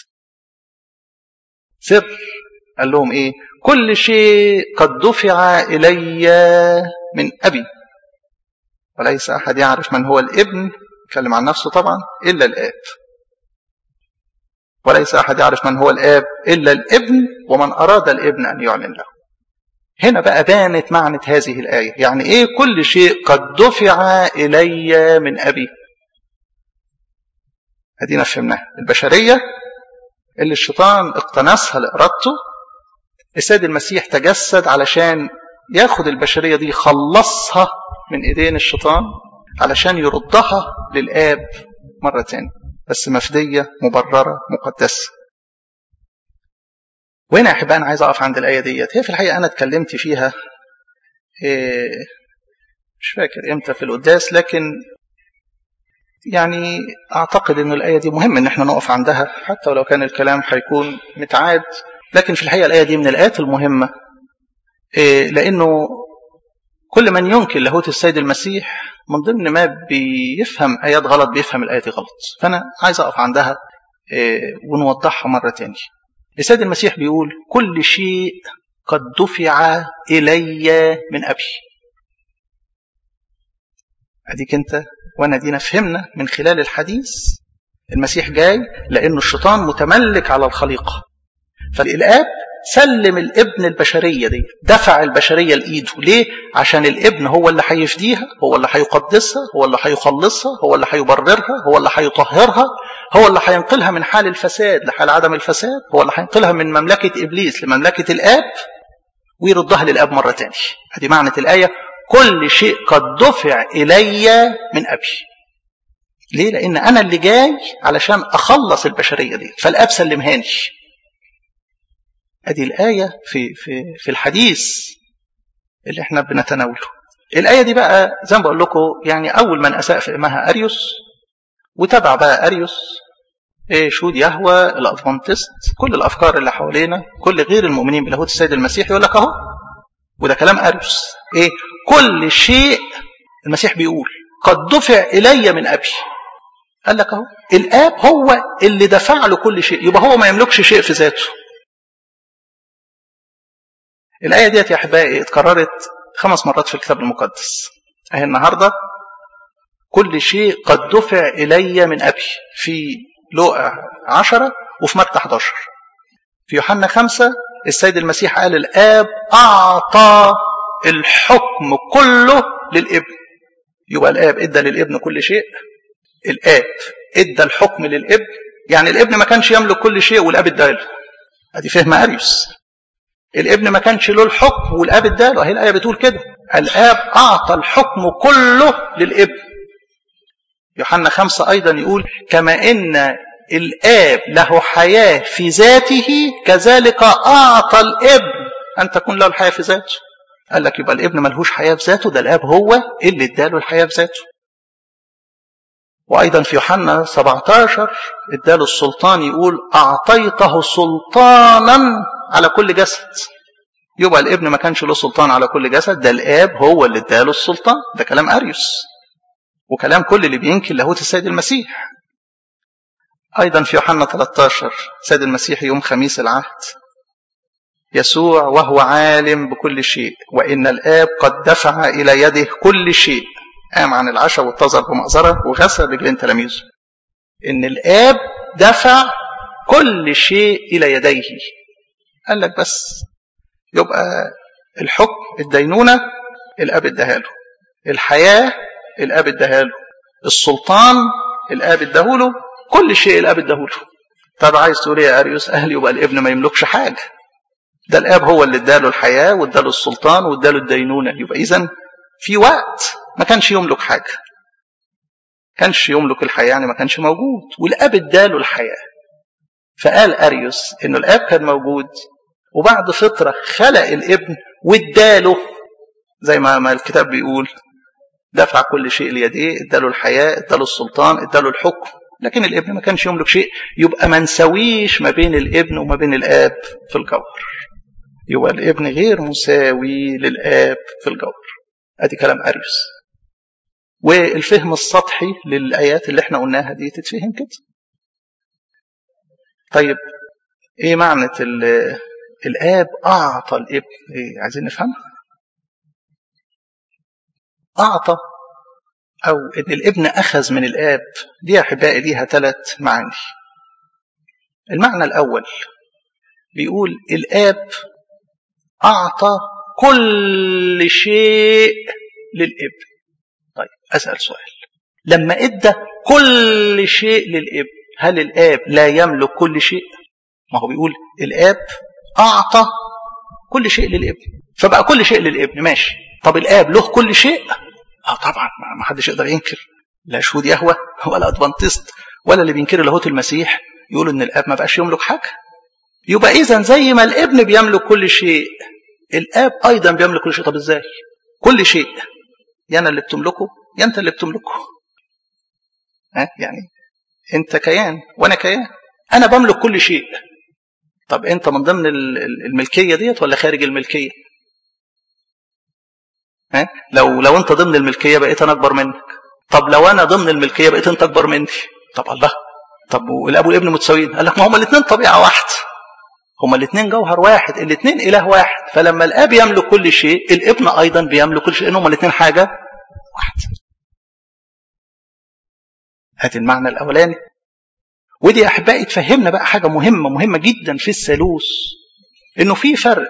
سر قال لهم ايه كل شيء قد دفع الي من ابي وليس احد يعرف من هو الابن يتكلم عن نفسه طبعا الا الاب وليس احد يعرف من هو الاب الا الابن ومن اراد الابن ان يعلن له هنا بقى بانت معنى هذه الايه يعني ايه كل شيء قد دفع الي من ابي ادينا فهمناها البشريه اللي الشيطان اقتنصها لارادته السيد المسيح تجسد علشان ياخد البشريه دي يخلصها من ايدين الشيطان علشان يردها للاب مره تانية بس مفديه مبرره مقدسه وهنا يا احبائي انا عايز اقف عند الايه ديت هي في الحقيقه انا اتكلمت فيها إيه مش فاكر امتى في القداس لكن يعني اعتقد ان الايه دي مهم ان احنا نقف عندها حتى ولو كان الكلام هيكون متعاد لكن في الحقيقه الايه دي من الايات المهمه إيه لانه كل من ينكر لاهوت السيد المسيح من ضمن ما بيفهم ايات غلط بيفهم الايه دي غلط فانا عايز اقف عندها إيه ونوضحها مره تانية السيد المسيح بيقول كل شيء قد دفع الي من ابي اديك انت وانا دينا فهمنا من خلال الحديث المسيح جاي لانه الشيطان متملك على الخليقه فالاب سلم الابن البشريه دي دفع البشريه لايده ليه عشان الابن هو اللي هيفديها هو اللي هيقدسها هو اللي هيخلصها هو اللي هيبررها هو اللي هيطهرها هو اللي هينقلها من حال الفساد لحال عدم الفساد هو اللي هينقلها من مملكه ابليس لمملكه الاب ويردها للاب مره تانية هذه معنى الايه كل شيء قد دفع الي من ابي ليه لان انا اللي جاي علشان اخلص البشريه دي فالاب سلمهاني ادي الايه في في في الحديث اللي احنا بنتناوله الايه دي بقى زي ما بقول لكم يعني اول من اساء فهمها اريوس وتبع بقى اريوس ايه شهود يهوى الادفانتست كل الافكار اللي حوالينا كل غير المؤمنين بلاهوت السيد المسيح يقول لك اهو وده كلام اريوس ايه كل شيء المسيح بيقول قد دفع الي من ابي قال لك اهو الاب هو اللي دفع له كل شيء يبقى هو ما يملكش شيء في ذاته الآية ديت يا أحبائي اتكررت خمس مرات في الكتاب المقدس أهي النهاردة كل شيء قد دفع إلي من أبي في لوقا عشرة وفي متى 11 في يوحنا خمسة السيد المسيح قال الآب أعطى الحكم كله للابن يبقى الآب إدى للابن كل شيء الآب إدى الحكم للابن يعني الابن ما كانش يملك كل شيء والآب إدى له أدي فهم أريوس الابن ما كانش له الحكم والاب اداله اهي الايه بتقول كده الاب اعطى الحكم كله للابن يوحنا خمسة أيضا يقول كما إن الآب له حياة في ذاته كذلك أعطى الابن أن تكون له الحياة في ذاته قال لك يبقى الابن ملهوش حياة في ذاته ده الآب هو اللي اداله الحياة في ذاته وأيضا في يوحنا 17 اداله السلطان يقول أعطيته سلطانا على كل جسد يبقى الابن ما كانش له سلطان على كل جسد ده الآب هو اللي اداله السلطان ده كلام أريوس وكلام كل اللي بينكر لاهوت السيد المسيح أيضا في يوحنا 13 سيد المسيح يوم خميس العهد يسوع وهو عالم بكل شيء وإن الآب قد دفع إلى يده كل شيء قام عن العشاء واتزر بمأزرة وغسل رجلين تلاميذه إن الآب دفع كل شيء إلى يديه قال لك بس يبقى الحكم الدينونة الآب اداها له الحياة الآب اداها له السلطان الآب اداهوله كل شيء الآب اداهوله طب عايز تقول ايه يا اريوس اهل يبقى الابن ما يملكش حاجه ده الاب هو اللي اداله الحياه واداله السلطان واداله الدينونه يبقى اذا في وقت ما كانش يملك حاجه كانش يملك الحياه يعني ما كانش موجود والاب اداله الحياه فقال اريوس انه الاب كان موجود وبعد فتره خلق الابن واداله زي ما ما الكتاب بيقول دفع كل شيء ليديه اداله الحياه اداله السلطان اداله الحكم لكن الابن ما كانش يملك شيء يبقى ما نسويش ما بين الابن وما بين الاب في الجوهر يبقى الابن غير مساوي للاب في الجوهر ادي كلام اريوس والفهم السطحي للايات اللي احنا قلناها دي تتفهم كده طيب ايه معنى الاب اعطى الابن ايه عايزين نفهمها اعطى أو إن الابن أخذ من الآب دي أحبائي ليها ثلاث معاني المعنى الأول بيقول الآب أعطى كل شيء للابن طيب أسأل سؤال لما إدى كل شيء للابن هل الآب لا يملك كل شيء ما هو بيقول الآب أعطى كل شيء للابن فبقى كل شيء للابن ماشي طب الآب له كل شيء اه طبعا ما حدش يقدر ينكر لا شهود يهوى ولا ادفانتست ولا اللي بينكروا لاهوت المسيح يقولوا ان الاب ما بقاش يملك حاجه يبقى اذا زي ما الابن بيملك كل شيء الاب ايضا بيملك كل شيء طب ازاي كل شيء يا انا اللي بتملكه يا انت اللي بتملكه ها يعني انت كيان وانا كيان انا بملك كل شيء طب انت من ضمن الملكيه ديت ولا خارج الملكيه ها؟ لو لو انت ضمن الملكيه بقيت انا اكبر منك طب لو انا ضمن الملكيه بقيت انت اكبر مني طب الله طب والاب والابن متساويين قال لك ما هما الاثنين طبيعه واحده هما الاثنين جوهر واحد الاثنين اله واحد فلما الاب يملك كل شيء الابن ايضا بيملك كل شيء ان هما الاثنين حاجه واحده هات المعنى الاولاني ودي يا احبائي تفهمنا بقى حاجه مهمه مهمه جدا في الثالوث انه في فرق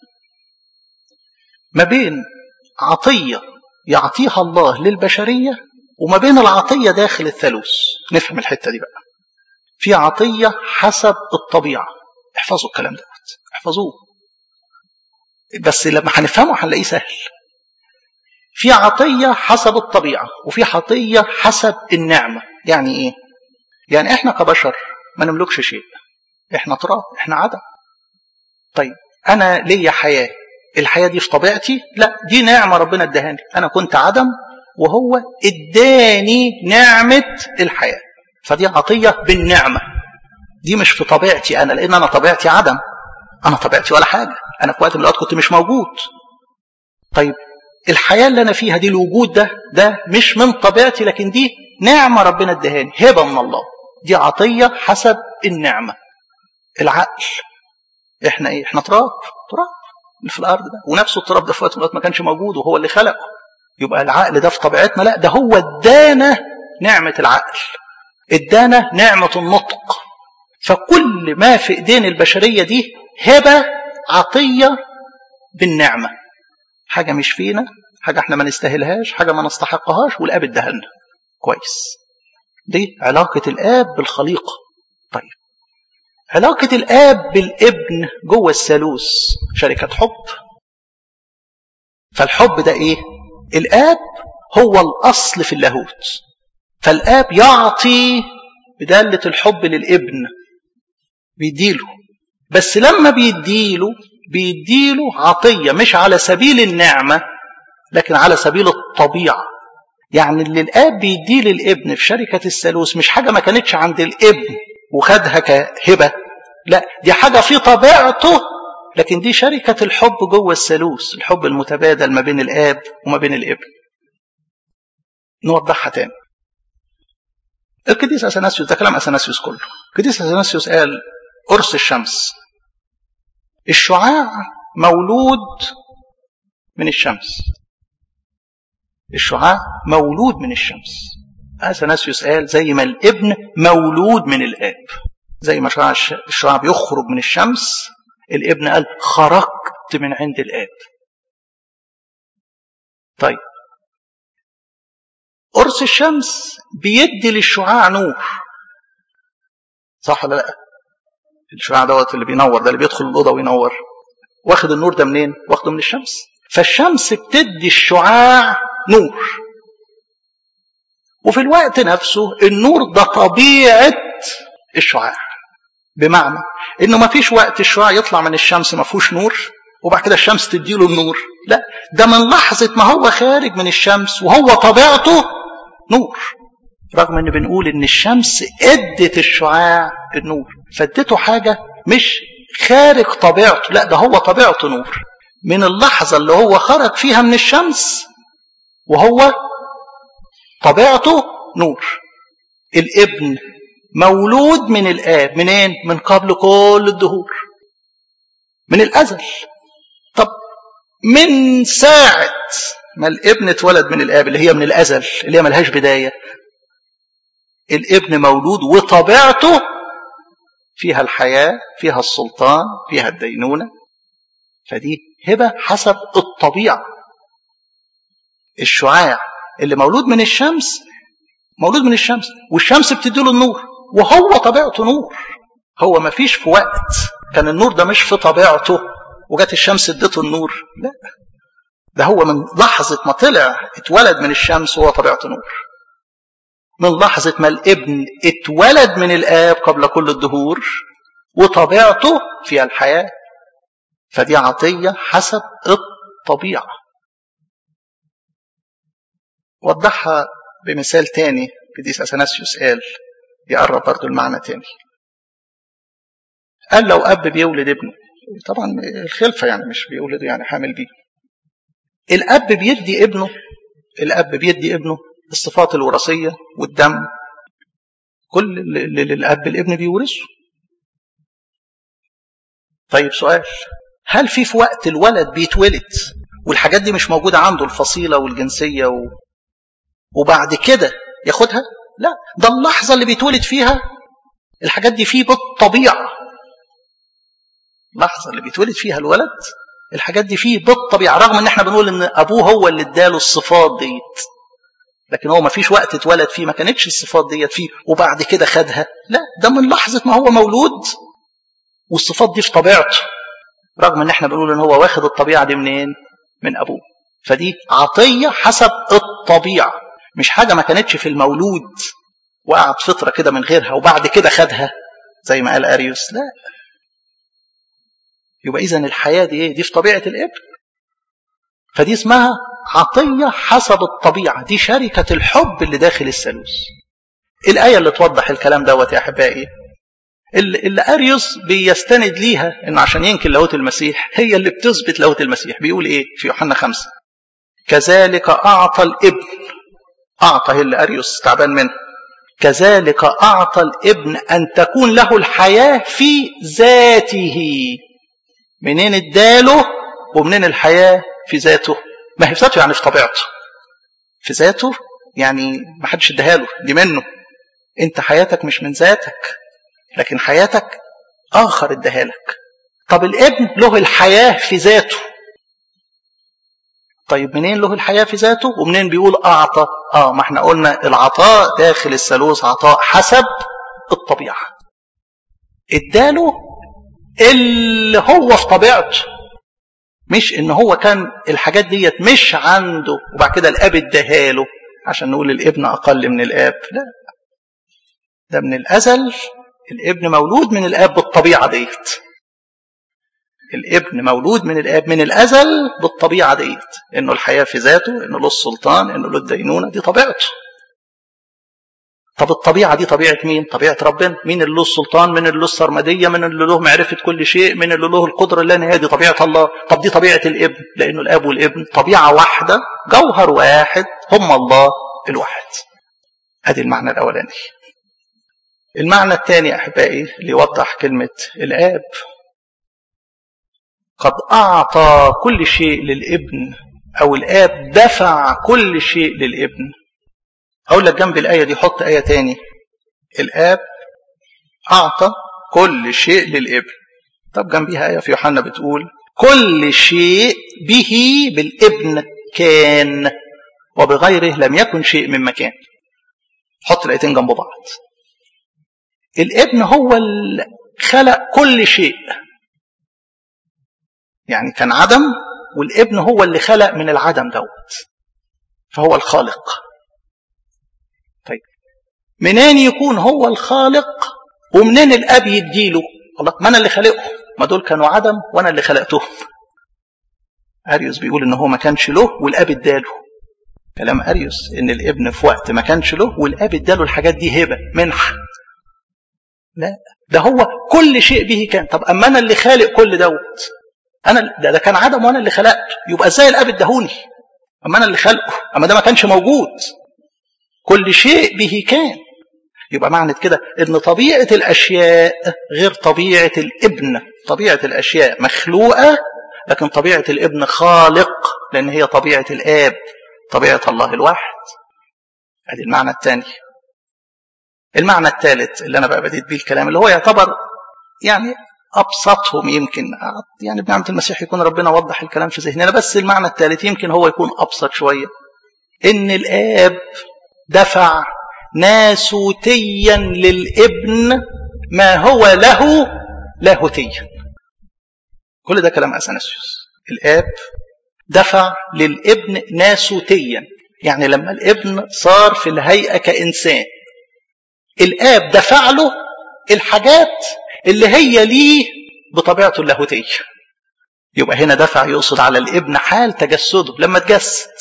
ما بين عطية يعطيها الله للبشرية وما بين العطية داخل الثالوث نفهم الحتة دي بقى في عطية حسب الطبيعة احفظوا الكلام ده احفظوه بس لما هنفهمه هنلاقيه سهل في عطية حسب الطبيعة وفي عطية حسب النعمة يعني ايه يعني احنا كبشر ما نملكش شيء احنا تراب احنا عدم طيب انا ليا حياه الحياة دي في طبيعتي لا دي نعمة ربنا ادهاني أنا كنت عدم وهو اداني نعمة الحياة فدي عطية بالنعمة دي مش في طبيعتي أنا لأن أنا طبيعتي عدم أنا طبيعتي ولا حاجة أنا في وقت من الأوقات كنت مش موجود طيب الحياة اللي أنا فيها دي الوجود ده ده مش من طبيعتي لكن دي نعمة ربنا ادهاني هبة من الله دي عطية حسب النعمة العقل احنا ايه احنا تراب تراب اللي في الارض ده ونفس التراب ده في وقت من الوقت ما كانش موجود وهو اللي خلقه يبقى العقل ده في طبيعتنا لا ده هو ادانا نعمه العقل ادانا نعمه النطق فكل ما في ايدين البشريه دي هبه عطيه بالنعمه حاجه مش فينا حاجه احنا ما نستاهلهاش حاجه ما نستحقهاش والاب اداها لنا كويس دي علاقه الاب بالخليقه طيب علاقة الآب بالابن جوه الثالوث شركة حب فالحب ده إيه؟ الآب هو الأصل في اللاهوت فالآب يعطي بدالة الحب للابن بيديله بس لما بيديله بيديله عطية مش على سبيل النعمة لكن على سبيل الطبيعة يعني اللي الآب بيديه للابن في شركة الثالوث مش حاجة ما كانتش عند الابن وخدها كهبة لا دي حاجة في طبيعته لكن دي شركة الحب جوه الثالوث الحب المتبادل ما بين الآب وما بين الابن نوضحها تاني القديس اثناسيوس ده كلام اثناسيوس كله القديس اثناسيوس قال قرص الشمس الشعاع مولود من الشمس الشعاع مولود من الشمس اثناسيوس قال زي ما الابن مولود من الاب زي ما شعاع الشعاع بيخرج من الشمس الابن قال خرجت من عند الاب طيب قرص الشمس بيدي للشعاع نور صح ولا لا الشعاع دوت اللي بينور ده اللي بيدخل الاوضه وينور واخد النور ده منين واخده من الشمس فالشمس بتدي الشعاع نور وفي الوقت نفسه النور ده طبيعه الشعاع بمعنى انه ما فيش وقت الشعاع يطلع من الشمس ما فيهوش نور وبعد كده الشمس تديله النور لا ده من لحظة ما هو خارج من الشمس وهو طبيعته نور رغم ان بنقول ان الشمس ادت الشعاع النور فادته حاجة مش خارج طبيعته لا ده هو طبيعته نور من اللحظة اللي هو خرج فيها من الشمس وهو طبيعته نور الابن مولود من الآب منين؟ من قبل كل الدهور من الأزل طب من ساعة ما الابن اتولد من الآب اللي هي من الأزل اللي هي ملهاش بداية الابن مولود وطبيعته فيها الحياة فيها السلطان فيها الدينونة فدي هبة حسب الطبيعة الشعاع اللي مولود من الشمس مولود من الشمس والشمس بتديله النور وهو طبيعته نور هو ما فيش في وقت كان النور ده مش في طبيعته وجت الشمس ادته النور لا ده هو من لحظة ما طلع اتولد من الشمس وهو طبيعته نور من لحظة ما الابن اتولد من الآب قبل كل الدهور وطبيعته فيها الحياة فدي عطية حسب الطبيعة وضحها بمثال تاني قديس أثناسيوس قال يقرب برضو المعنى تاني قال لو أب بيولد ابنه طبعا الخلفة يعني مش بيولد يعني حامل بيه الأب بيدي ابنه الأب بيدي ابنه الصفات الوراثية والدم كل اللي الأب الابن بيورثه طيب سؤال هل في في وقت الولد بيتولد والحاجات دي مش موجودة عنده الفصيلة والجنسية و... وبعد كده ياخدها لا ده اللحظة اللي بيتولد فيها الحاجات دي فيه بالطبيعة اللحظة اللي بيتولد فيها الولد الحاجات دي فيه بالطبيعة رغم ان احنا بنقول ان ابوه هو اللي اداله الصفات ديت لكن هو ما فيش وقت اتولد فيه ما كانتش الصفات ديت فيه وبعد كده خدها لا ده من لحظة ما هو مولود والصفات دي في طبيعته رغم ان احنا بنقول ان هو واخد الطبيعة دي منين من ابوه فدي عطية حسب الطبيعة مش حاجة ما كانتش في المولود وقعد فترة كده من غيرها وبعد كده خدها زي ما قال أريوس لا يبقى إذا الحياة دي إيه؟ دي في طبيعة الابن فدي اسمها عطية حسب الطبيعة دي شركة الحب اللي داخل الثالوث الآية اللي توضح الكلام دوت يا أحبائي اللي أريوس بيستند ليها إن عشان ينكر لاهوت المسيح هي اللي بتثبت لاهوت المسيح بيقول إيه في يوحنا خمسة كذلك أعطى الابن أعطى هي اللي أريوس تعبان منه كذلك أعطى الابن أن تكون له الحياة في ذاته منين اداله ومنين الحياة في ذاته ما هي في ذاته يعني في طبيعته في ذاته يعني ما حدش اداها له دي منه انت حياتك مش من ذاتك لكن حياتك آخر اداها لك طب الابن له الحياة في ذاته طيب منين له الحياة في ذاته ومنين بيقول أعطى آه ما احنا قلنا العطاء داخل الثالوث عطاء حسب الطبيعة اداله اللي هو في طبيعته مش ان هو كان الحاجات ديت مش عنده وبعد كده الاب اداها له عشان نقول الابن اقل من الاب لا ده من الازل الابن مولود من الاب بالطبيعه ديت الابن مولود من الاب من الازل بالطبيعه ديت انه الحياه في ذاته انه له السلطان انه له الدينونه دي طبيعته طب الطبيعه دي طبيعه مين طبيعه ربنا مين اللي له السلطان مين اللي له السرمديه مين اللي له معرفه كل شيء مين اللي له القدره اللي دي طبيعه الله طب دي طبيعه الابن لانه الاب والابن طبيعه واحده جوهر واحد هم الله الواحد ادي المعنى الاولاني المعنى الثاني احبائي ليوضح كلمه الاب قد اعطى كل شيء للابن او الاب دفع كل شيء للابن اقول لك جنب الايه دي حط ايه تاني الاب اعطى كل شيء للابن طب جنبيها ايه في يوحنا بتقول كل شيء به بالابن كان وبغيره لم يكن شيء من مكان حط الايتين جنب بعض الابن هو اللي خلق كل شيء يعني كان عدم والابن هو اللي خلق من العدم دوت فهو الخالق طيب منين يكون هو الخالق ومنين الاب يديله الله ما انا اللي خلقهم ما دول كانوا عدم وانا اللي خلقتهم اريوس بيقول ان هو ما كانش له والاب اداله كلام اريوس ان الابن في وقت ما كانش له والاب اداله الحاجات دي هبه منحه لا ده هو كل شيء به كان طب اما انا اللي خالق كل دوت انا ده, ده كان عدم وانا اللي خلقته يبقى ازاي الاب اداهوني اما انا اللي خلقه اما ده ما كانش موجود كل شيء به كان يبقى معنى كده ان طبيعه الاشياء غير طبيعه الابن طبيعه الاشياء مخلوقه لكن طبيعه الابن خالق لان هي طبيعه الاب طبيعه الله الواحد ادي المعنى الثاني المعنى الثالث اللي انا بقى بديت بيه الكلام اللي هو يعتبر يعني ابسطهم يمكن يعني بنعمه المسيح يكون ربنا وضح الكلام في ذهننا بس المعنى الثالث يمكن هو يكون ابسط شويه ان الاب دفع ناسوتيا للابن ما هو له لاهوتيا كل ده كلام اثناسيوس الاب دفع للابن ناسوتيا يعني لما الابن صار في الهيئه كانسان الاب دفع له الحاجات اللي هي ليه بطبيعته اللاهوتيه يبقى هنا دفع يقصد على الابن حال تجسده لما تجسد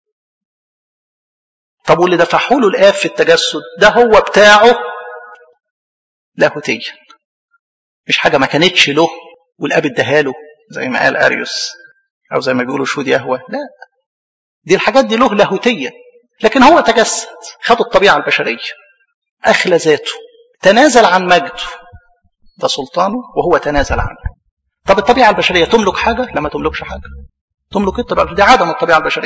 طب واللي دفعه له الاب في التجسد ده هو بتاعه لاهوتيا مش حاجه ما كانتش له والاب اداها له زي ما قال اريوس او زي ما بيقولوا شهود يهوه لا دي الحاجات دي له لاهوتيه لكن هو تجسد خد الطبيعه البشريه اخلى ذاته تنازل عن مجده ده سلطانه وهو تنازل عنه طب الطبيعه البشريه تملك حاجه لا ما تملكش حاجه تملك الطبيعه دي عدم الطبيعه البشريه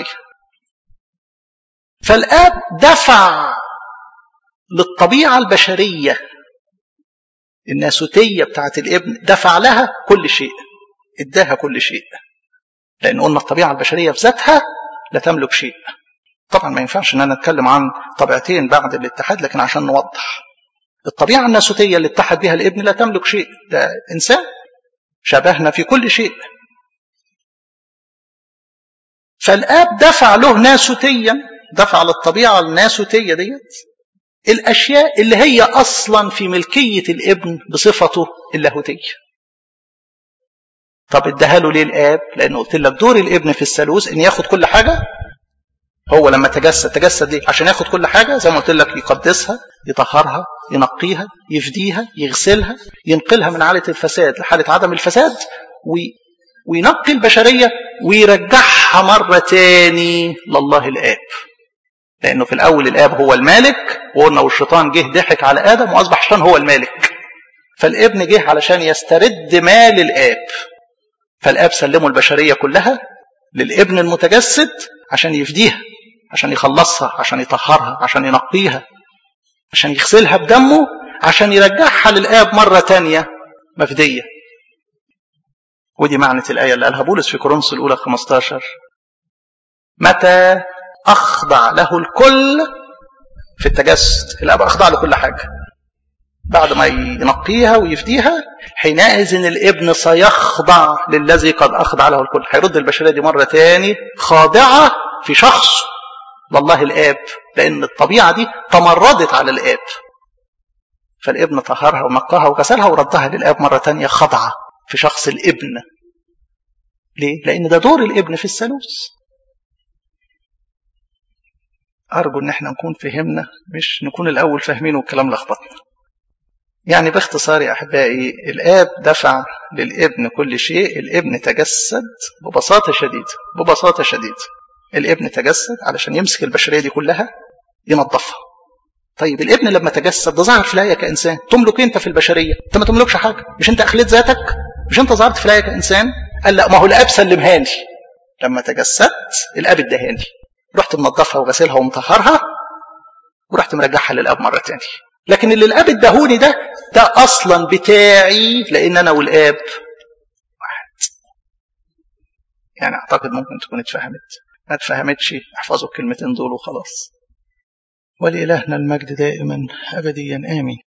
فالاب دفع للطبيعه البشريه الناسوتيه بتاعت الابن دفع لها كل شيء اداها كل شيء لان قلنا الطبيعه البشريه في ذاتها لا تملك شيء طبعا ما ينفعش ان انا اتكلم عن طبيعتين بعد الاتحاد لكن عشان نوضح الطبيعه الناسوتيه اللي اتحد بها الابن لا تملك شيء ده انسان شبهنا في كل شيء فالاب دفع له ناسوتيا دفع للطبيعه الناسوتيه ديت الاشياء اللي هي اصلا في ملكيه الابن بصفته اللاهوتيه طب اداها له ليه الاب لانه قلت لك دور الابن في الثالوث ان ياخد كل حاجه هو لما تجسد تجسد ليه عشان ياخد كل حاجه زي ما قلت لك يقدسها يطهرها ينقيها يفديها يغسلها ينقلها من حاله الفساد لحاله عدم الفساد وي وينقي البشريه ويرجعها مره تاني لله الاب لانه في الاول الاب هو المالك وقلنا والشيطان جه ضحك على ادم واصبح الشيطان هو المالك فالابن جه علشان يسترد مال الاب فالاب سلمه البشريه كلها للابن المتجسد عشان يفديها عشان يخلصها عشان يطهرها عشان ينقيها عشان يغسلها بدمه عشان يرجعها للآب مرة تانية مفدية ودي معنى الآية اللي قالها بولس في كورنثوس الأولى 15 متى أخضع له الكل في التجسد الآب أخضع له كل حاجة بعد ما ينقيها ويفديها حينئذ الابن سيخضع للذي قد أخضع له الكل هيرد البشرية دي مرة تاني خاضعة في شخص لله الآب لأن الطبيعة دي تمردت على الآب فالابن طهرها ونقاها وغسلها وردها للآب مرة تانية خضعة في شخص الابن ليه؟ لأن ده دور الابن في الثالوث أرجو إن احنا نكون فهمنا مش نكون الأول فاهمين والكلام لخبطنا يعني باختصار يا أحبائي الآب دفع للابن كل شيء الابن تجسد ببساطة شديدة ببساطة شديدة الابن تجسد علشان يمسك البشرية دي كلها ينظفها طيب الابن لما تجسد ده ظهر في الآية كإنسان تملك أنت في البشرية أنت ما تملكش حاجة مش أنت أخليت ذاتك مش أنت ظهرت في الآية كإنسان قال لا ما هو الآب سلمها لي لما تجسدت الآب اداهاني رحت منظفها وغسلها ومطهرها ورحت مرجعها للآب مرة تانية لكن اللي الآب اداهوني ده ده أصلا بتاعي لأن أنا والآب واحد يعني أعتقد ممكن تكون اتفهمت ما اتفهمتش احفظوا الكلمتين دول وخلاص ولإلهنا المجد دائما أبديا آمين